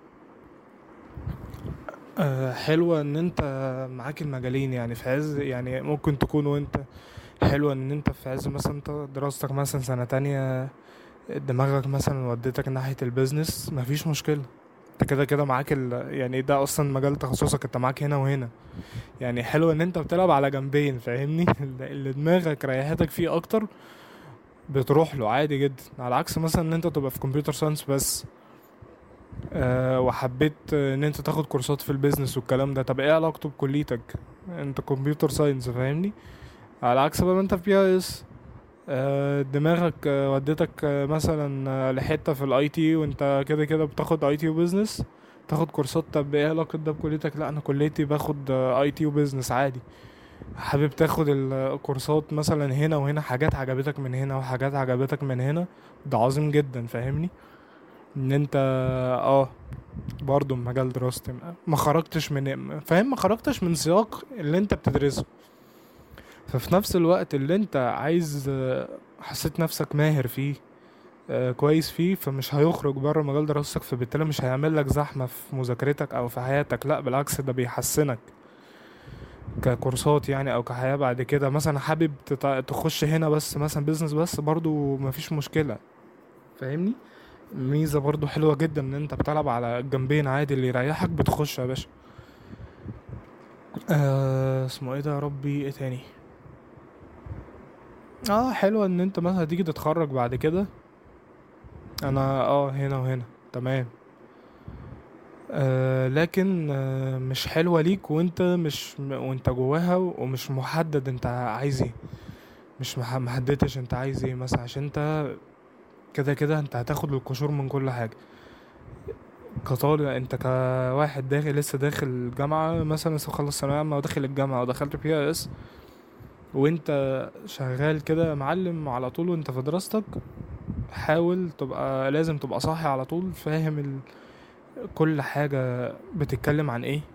أه حلوة ان انت معاك المجالين يعني في عز يعني ممكن تكون وانت حلوة ان انت في عز مثلا انت دراستك مثلا سنة تانية دماغك مثلا ودتك ناحية البيزنس مفيش مشكلة انت كده كده معاك ال... يعني ده اصلا مجال تخصصك انت معاك هنا وهنا يعني حلو ان انت بتلعب على جنبين فاهمني اللي دماغك ريحتك فيه اكتر بتروح له عادي جدا على عكس مثلا ان انت تبقى في كمبيوتر ساينس بس أه وحبيت ان انت تاخد كورسات في البيزنس والكلام ده طب ايه علاقته بكليتك انت كمبيوتر ساينس فاهمني على عكس بقى ما انت في بي اي اس آه، دماغك آه، ودتك آه، مثلا آه، لحته في الاي تي وانت كده كده بتاخد اي تي وبزنس تاخد كورسات طب ايه علاقه ده بكليتك لا انا كليتي باخد اي تي وبزنس عادي حابب تاخد الكورسات مثلا هنا وهنا حاجات عجبتك من هنا وحاجات عجبتك من هنا ده عظيم جدا فاهمني ان انت اه برضو مجال دراستي ما- ما خرجتش من فاهم ما خرجتش من سياق اللي انت بتدرسه ففي نفس الوقت اللي انت عايز آه، حسيت نفسك ماهر فيه آه، كويس فيه فمش هيخرج بره مجال دراستك فبالتالي مش هيعمل لك زحمة في مذاكرتك او في حياتك لا بالعكس ده بيحسنك ككورسات يعني او كحياة بعد كده مثلا حابب تتع- تخش هنا بس مثلا بيزنس بس برضو مفيش مشكلة فاهمني ميزة برضو حلوة جدا ان انت بتلعب على الجنبين عادي اللي يريحك بتخش يا باشا آه اسمه ايه ده يا ربي ايه تاني اه حلوة ان انت مثلا تيجي تتخرج بعد كده انا اه هنا وهنا تمام آه لكن آه مش حلوة ليك وانت مش م- وانت جواها ومش محدد انت عايز ايه مش مح- محددتش انت عايز ايه مثلا عشان انت كده كده انت هتاخد القشور من كل حاجة كطالب انت كواحد داخل لسه داخل الجامعة مثلا لسه مخلص ثانوية عامة وداخل الجامعة ودخلت بي اس وانت شغال كده يا معلم على طول وانت في دراستك حاول تبقى لازم تبقى صاحي على طول فاهم ال... كل حاجة بتتكلم عن ايه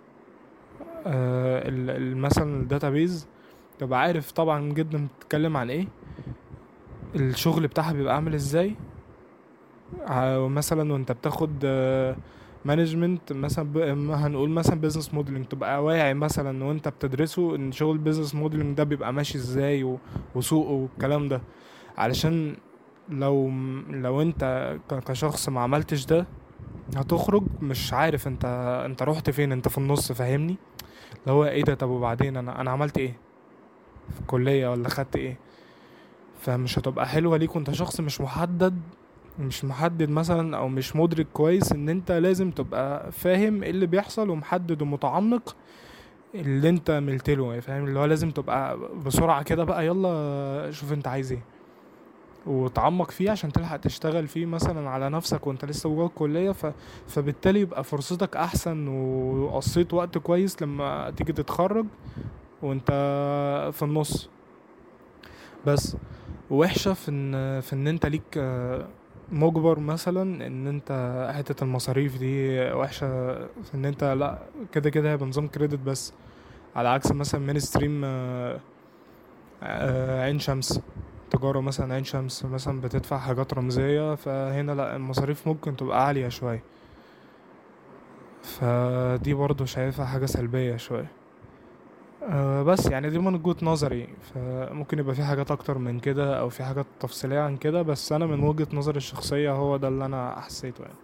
آه ال... ال- مثلا الداتابيز تبقى عارف طبعا جدا بتتكلم عن ايه الشغل بتاعها بيبقى عامل ازاي ع- مثلا وانت بتاخد مانجمنت مثلا ب... ما هنقول مثلا بيزنس موديلنج تبقى واعي مثلا وانت بتدرسه ان شغل البيزنس موديلنج ده بيبقى ماشي ازاي و... وسوقه والكلام ده علشان لو لو انت ك- كشخص ما عملتش ده هتخرج مش عارف انت انت رحت فين انت في النص فاهمني اللي هو ايه ده طب وبعدين انا انا عملت ايه في الكلية ولا خدت ايه فمش هتبقى حلوة ليك وانت شخص مش محدد مش محدد مثلا او مش مدرك كويس ان انت لازم تبقى فاهم ايه اللي بيحصل ومحدد ومتعمق اللي انت ملتله يعني فاهم اللي هو لازم تبقى بسرعة كده بقى يلا شوف انت عايز ايه وتعمق فيه عشان تلحق تشتغل فيه مثلا على نفسك وانت لسه جوه الكلية ف... فبالتالي يبقى فرصتك احسن وقصيت وقت كويس لما تيجي تتخرج وانت في النص بس وحشة في ان في ان انت ليك آه، مجبر مثلا ان انت حتة المصاريف دي وحشة في ان انت لا كده كده هي بنظام كريدت بس على عكس مثلا مين ستريم آه، آه، عين شمس تجارة مثلا عين شمس مثلا بتدفع حاجات رمزية فهنا لا المصاريف ممكن تبقى عالية شوية فدي برضو شايفها حاجة سلبية شوية أه بس يعني دي من وجهة نظري فممكن يبقى في حاجات اكتر من كده او في حاجات تفصيلية عن كده بس انا من وجهة نظري الشخصية هو ده اللي انا حسيته يعني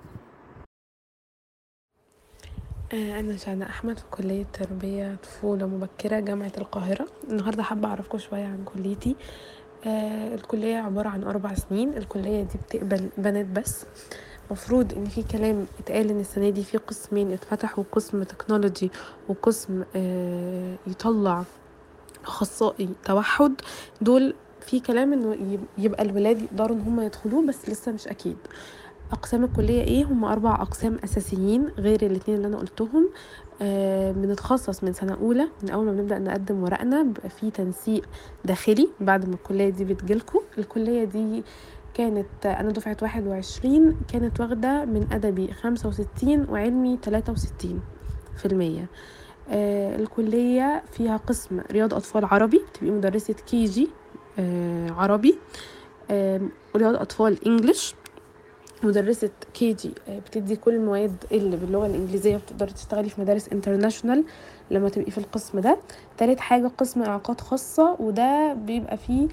آه، أنا شاهناء أحمد في كلية تربية طفولة مبكرة جامعة القاهرة النهاردة حابة أعرفكم شوية عن كليتي آه، الكلية عبارة عن أربع سنين الكلية دي بتقبل بنات بس مفروض ان في كلام اتقال ان السنه دي في قسمين اتفتحوا قسم تكنولوجي وقسم آه، يطلع اخصائي توحد دول في كلام انه يب- يبقى الولاد يقدروا ان هم يدخلوه بس لسه مش اكيد اقسام الكليه ايه هم اربع اقسام اساسيين غير الاتنين اللي انا قلتهم آه بنتخصص من سنه اولى من اول ما بنبدا نقدم ورقنا بيبقى في تنسيق داخلي بعد ما الكليه دي بتجيلكوا الكليه دي كانت انا دفعه 21 كانت واخده من ادبي 65 وعلمي 63 في المية آه الكلية فيها قسم رياض أطفال عربي بتبقي مدرسة كي جي آه عربي آه ورياض أطفال إنجليش مدرسة كي جي آه بتدي كل المواد اللي باللغة الإنجليزية بتقدري تشتغلي في مدارس انترناشونال لما تبقي في القسم ده تالت حاجة قسم إعاقات خاصة وده بيبقى فيه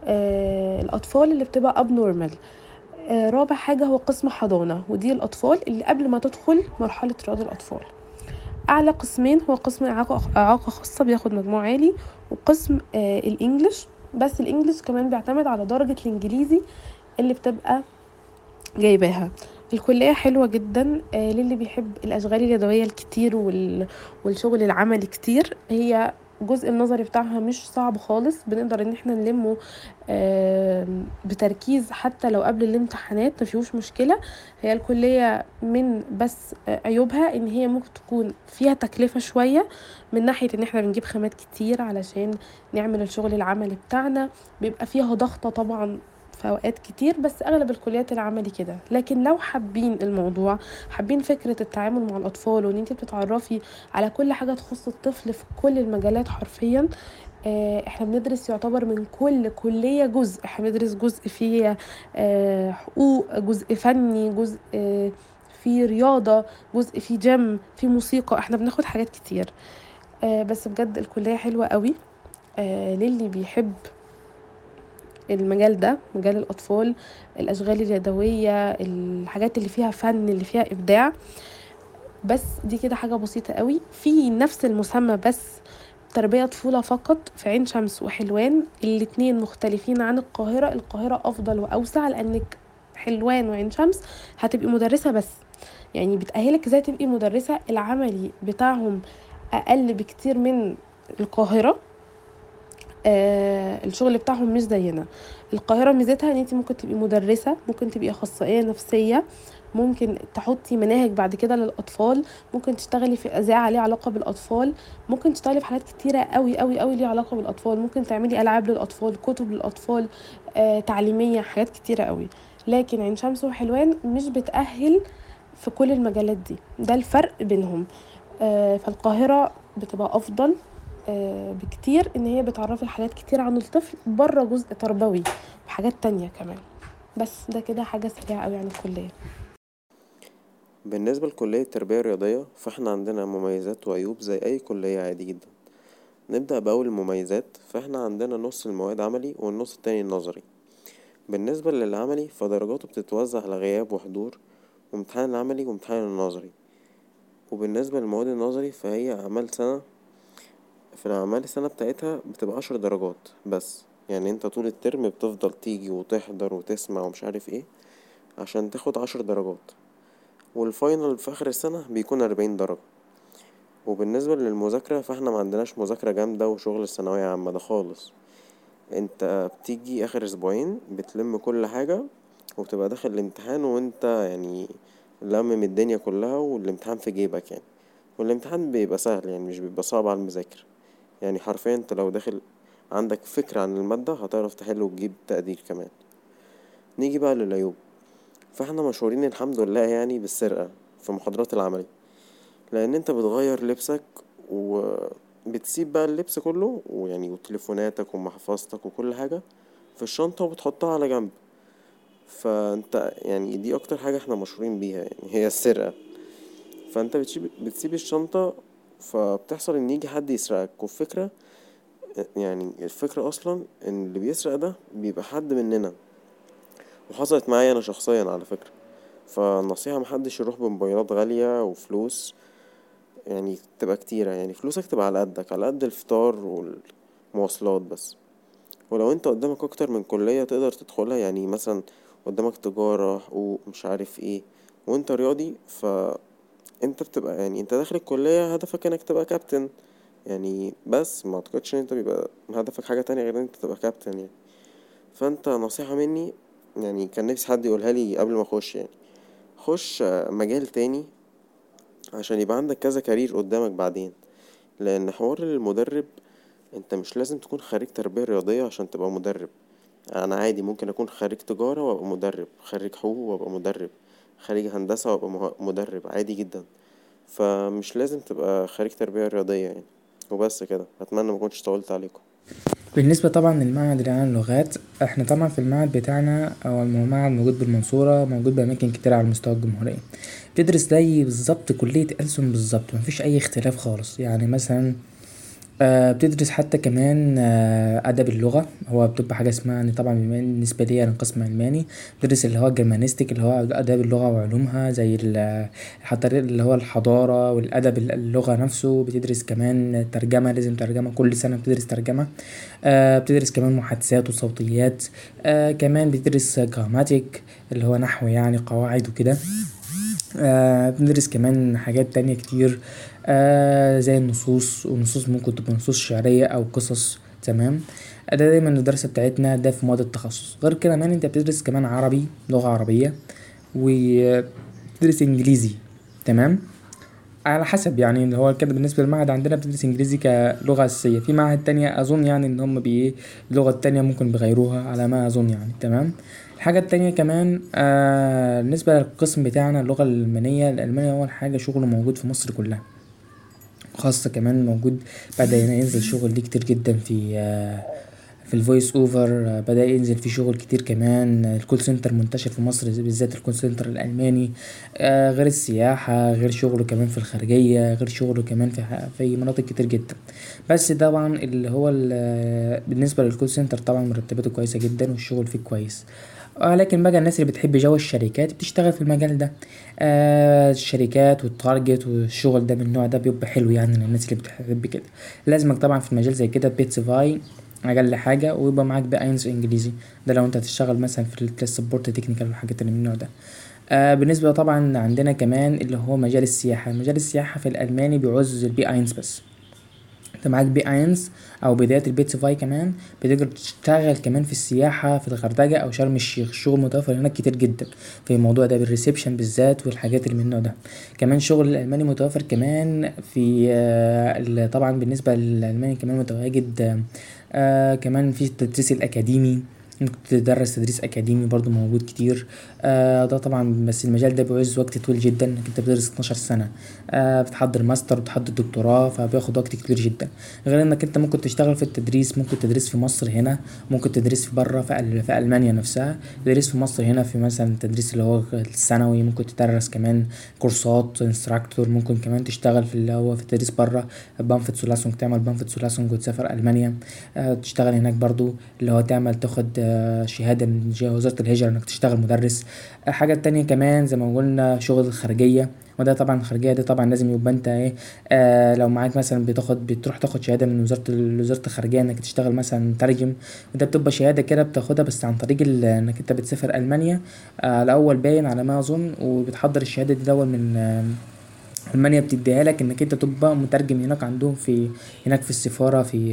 آه الأطفال اللي بتبقى أب نورمال آه رابع حاجة هو قسم حضانة ودي الأطفال اللي قبل ما تدخل مرحلة رياض الأطفال أعلى قسمين هو قسم إعاقة إعاقة خاصة بياخد مجموع عالي وقسم آه الإنجليش بس الإنجليش كمان بيعتمد على درجة الإنجليزي اللي بتبقى جايباها الكلية حلوة جدا آه للي بيحب الأشغال اليدوية الكتير وال... والشغل العملي كتير هي الجزء النظري بتاعها مش صعب خالص بنقدر ان احنا نلمه آه بتركيز حتى لو قبل الامتحانات مفيهوش مشكلة هي الكلية من بس آه عيوبها ان هي ممكن تكون فيها تكلفة شوية من ناحية ان احنا بنجيب خامات كتير علشان نعمل الشغل العملي بتاعنا بيبقى فيها ضغطة طبعا في اوقات كتير بس اغلب الكليات العملي كده لكن لو حابين الموضوع حابين فكره التعامل مع الاطفال وان انت بتتعرفي على كل حاجه تخص الطفل في كل المجالات حرفيا احنا بندرس يعتبر من كل كليه جزء احنا بندرس جزء فيه حقوق جزء فني جزء في رياضه جزء في جيم في موسيقى احنا بناخد حاجات كتير بس بجد الكليه حلوه قوي للي بيحب المجال ده مجال الأطفال الأشغال اليدوية الحاجات اللي فيها فن اللي فيها إبداع بس دي كده حاجة بسيطة قوي في نفس المسمى بس تربية طفولة فقط في عين شمس وحلوان الاتنين مختلفين عن القاهرة القاهرة أفضل وأوسع لأنك حلوان وعين شمس هتبقي مدرسة بس يعني بتأهلك ازاي تبقي مدرسة العملي بتاعهم أقل بكتير من القاهرة آه الشغل بتاعهم مش زينا القاهره ميزتها ان انت ممكن تبقي مدرسه ممكن تبقي اخصائيه نفسيه ممكن تحطي مناهج بعد كده للاطفال ممكن تشتغلي في اذاعه ليها علاقه بالاطفال ممكن تشتغلي في حاجات كتيره قوي قوي قوي ليها علاقه بالاطفال ممكن تعملي العاب للاطفال كتب للاطفال آه تعليميه حاجات كتيره قوي لكن عين شمس وحلوان مش بتاهل في كل المجالات دي ده الفرق بينهم آه فالقاهره بتبقى افضل بكتير ان هي بتعرفي حاجات كتير عن الطفل بره جزء تربوي وحاجات تانية كمان بس ده كده حاجة سريعة قوي عن الكلية بالنسبة لكلية التربية الرياضية فاحنا عندنا مميزات وعيوب زي أي كلية عادي جدا نبدأ بأول المميزات فاحنا عندنا نص المواد عملي والنص التاني نظري بالنسبة للعملي فدرجاته بتتوزع على غياب وحضور وامتحان العملي وامتحان النظري وبالنسبة للمواد النظري فهي أعمال سنة في الأعمال السنة بتاعتها بتبقى عشر درجات بس يعني انت طول الترم بتفضل تيجي وتحضر وتسمع ومش عارف ايه عشان تاخد عشر درجات والفاينل في آخر السنة بيكون أربعين درجة وبالنسبة للمذاكرة فاحنا معندناش مذاكرة جامدة وشغل الثانوية عامة ده خالص انت بتيجي آخر أسبوعين بتلم كل حاجة وبتبقى داخل الامتحان وانت يعني لمم الدنيا كلها والامتحان في جيبك يعني والامتحان بيبقى سهل يعني مش بيبقى صعب على المذاكر يعني حرفيا انت لو داخل عندك فكرة عن المادة هتعرف تحل وتجيب تقدير كمان نيجي بقى للعيوب فاحنا مشهورين الحمد لله يعني بالسرقة في محاضرات العملي لأن انت بتغير لبسك وبتسيب بقى اللبس كله ويعني وتليفوناتك ومحفظتك وكل حاجة في الشنطة وبتحطها على جنب فانت يعني دي اكتر حاجة احنا مشهورين بيها يعني هي السرقة فانت بتسيب, بتسيب الشنطة فبتحصل ان يجي حد يسرقك والفكرة يعني الفكرة اصلا ان اللي بيسرق ده بيبقى حد مننا وحصلت معايا انا شخصيا على فكرة فالنصيحة محدش يروح بموبايلات غالية وفلوس يعني تبقى كتيرة يعني فلوسك تبقى على قدك على قد الفطار والمواصلات بس ولو انت قدامك اكتر من كلية تقدر تدخلها يعني مثلا قدامك تجارة حقوق مش عارف ايه وانت رياضي ف انت بتبقى يعني انت داخل الكلية هدفك انك تبقى كابتن يعني بس ما اعتقدش ان انت بيبقى هدفك حاجة تانية غير ان انت تبقى كابتن يعني فانت نصيحة مني يعني كان نفسي حد يقولها لي قبل ما اخش يعني خش مجال تاني عشان يبقى عندك كذا كارير قدامك بعدين لان حوار المدرب انت مش لازم تكون خريج تربية رياضية عشان تبقى مدرب انا عادي ممكن اكون خريج تجارة وابقى مدرب خريج حقوق وابقى مدرب خريج هندسة وابقى مدرب عادي جدا فمش لازم تبقى خريج تربية رياضية يعني وبس كده اتمنى مكنتش طولت عليكم بالنسبة طبعا للمعهد الإعلام اللغات احنا طبعا في المعهد بتاعنا أو المعهد موجود بالمنصورة موجود بأماكن كتير على مستوى الجمهورية بتدرس زي بالظبط كلية ألسن بالظبط مفيش أي اختلاف خالص يعني مثلا آه بتدرس حتى كمان آه أدب اللغة هو بتبقى حاجة اسمها يعني طبعا بالنسبة ليا أنا قسم ألماني بدرس اللي هو الجرمانيستيك اللي هو آداب اللغة وعلومها زي حتى اللي هو الحضارة والأدب اللغة نفسه بتدرس كمان ترجمة لازم ترجمة كل سنة بتدرس ترجمة آه بتدرس كمان محادثات وصوتيات آه كمان بتدرس جراماتيك اللي هو نحو يعني قواعد وكده آه بندرس كمان حاجات تانية كتير آه زي النصوص والنصوص ممكن تبقى نصوص شعرية أو قصص تمام ده دايما الدراسة بتاعتنا ده في مواد التخصص غير كده كمان انت بتدرس كمان عربي لغة عربية وبتدرس انجليزي تمام على حسب يعني اللي هو كده بالنسبة للمعهد عندنا بتدرس انجليزي كلغة أساسية في معاهد تانية أظن يعني إن هما بي اللغة التانية ممكن بيغيروها على ما أظن يعني تمام الحاجة التانية كمان آه بالنسبة للقسم بتاعنا اللغة الألمانية الألماني أول حاجة شغله موجود في مصر كلها خاصة كمان موجود بدأ ينزل شغل ليه كتير جدا في آه في الفويس اوفر بدأ ينزل فيه شغل كتير كمان الكول سنتر منتشر في مصر بالذات الكول سنتر الألماني آه غير السياحة غير شغله كمان في الخارجية غير شغله كمان في, في مناطق كتير جدا بس طبعا اللي هو بالنسبة للكول سنتر طبعا مرتباته كويسة جدا والشغل فيه كويس لكن بقى الناس اللي بتحب جو الشركات بتشتغل في المجال ده آه الشركات والتارجت والشغل ده من النوع ده بيبقى حلو يعني للناس اللي بتحب كده لازمك طبعا في المجال زي كده بيتسفاي اقل حاجة ويبقى معاك باينس انجليزي ده لو انت هتشتغل مثلا في السبورت تكنيكال والحاجات اللي من النوع ده آه بالنسبة طبعا عندنا كمان اللي هو مجال السياحة مجال السياحة في الألماني بيعوز البي اينس بس انت معاك بي اينس او بداية البيتس فاي كمان بتقدر تشتغل كمان في السياحة في الغردقة او شرم الشيخ الشغل متوفر هناك كتير جدا في الموضوع ده بالريسبشن بالذات والحاجات اللي من النوع ده كمان شغل الالماني متوفر كمان في آه طبعا بالنسبة للالماني كمان متواجد آه كمان في التدريس الاكاديمي ممكن تدرس تدريس اكاديمي برضو موجود كتير آه ده طبعا بس المجال ده بيعوز وقت طويل جدا انك انت بتدرس 12 سنة آه بتحضر ماستر وبتحضر دكتوراه فبياخد وقت كتير جدا غير انك انت ممكن تشتغل في التدريس ممكن تدرس في مصر هنا ممكن تدرس في بره في, في المانيا نفسها تدرس في مصر هنا في مثلا التدريس اللي هو الثانوي ممكن تدرس كمان كورسات انستراكتور ممكن كمان تشتغل في اللي هو في التدريس بره بانفت سولاسونج تعمل بانفت سولاسونج وتسافر المانيا آه تشتغل هناك برضو اللي هو تعمل تاخد شهادة من وزارة الهجرة انك تشتغل مدرس حاجة تانية كمان زي ما قلنا شغل الخارجية وده طبعا الخارجية ده طبعا لازم يبقى انت ايه آه لو معاك مثلا بتاخد بتروح تاخد شهادة من وزارة وزارة الخارجية انك تشتغل مثلا مترجم وده بتبقى شهادة كده بتاخدها بس عن طريق انك انت بتسافر ألمانيا آه الأول باين على ما أظن وبتحضر الشهادة دي الأول من آه المانيا بتديها لك انك انت تبقى مترجم هناك عندهم في هناك في السفاره في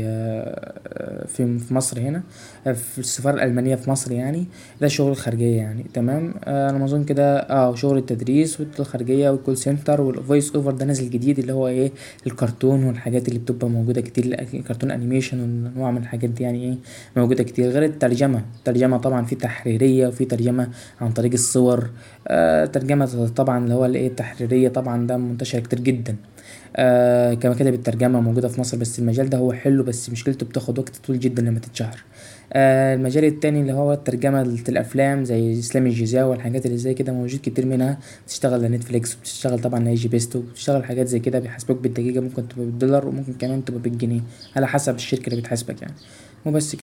في في مصر هنا في السفاره الالمانيه في مصر يعني ده شغل الخارجيه يعني تمام انا ما اظن كده اه شغل التدريس والخارجيه والكول سنتر والفويس اوفر ده نازل جديد اللي هو ايه الكرتون والحاجات اللي بتبقى موجوده كتير كرتون انيميشن وانواع من الحاجات دي يعني ايه موجوده كتير غير الترجمه الترجمه طبعا في تحريريه وفي ترجمه عن طريق الصور آه ترجمه طبعا اللي هو الايه التحريريه طبعا ده منتشر كتير جدا آه كما كده بالترجمة موجودة في مصر بس المجال ده هو حلو بس مشكلته بتاخد وقت طويل جدا لما تتشهر آه المجال التاني اللي هو ترجمة الأفلام زي إسلام الجزاوي والحاجات اللي زي كده موجود كتير منها بتشتغل لنتفليكس وبتشتغل طبعا لإيجي بيستو وبتشتغل حاجات زي كده بيحاسبوك بالدقيقة ممكن تبقى بالدولار وممكن كمان تبقى بالجنيه على حسب الشركة اللي بتحاسبك يعني وبس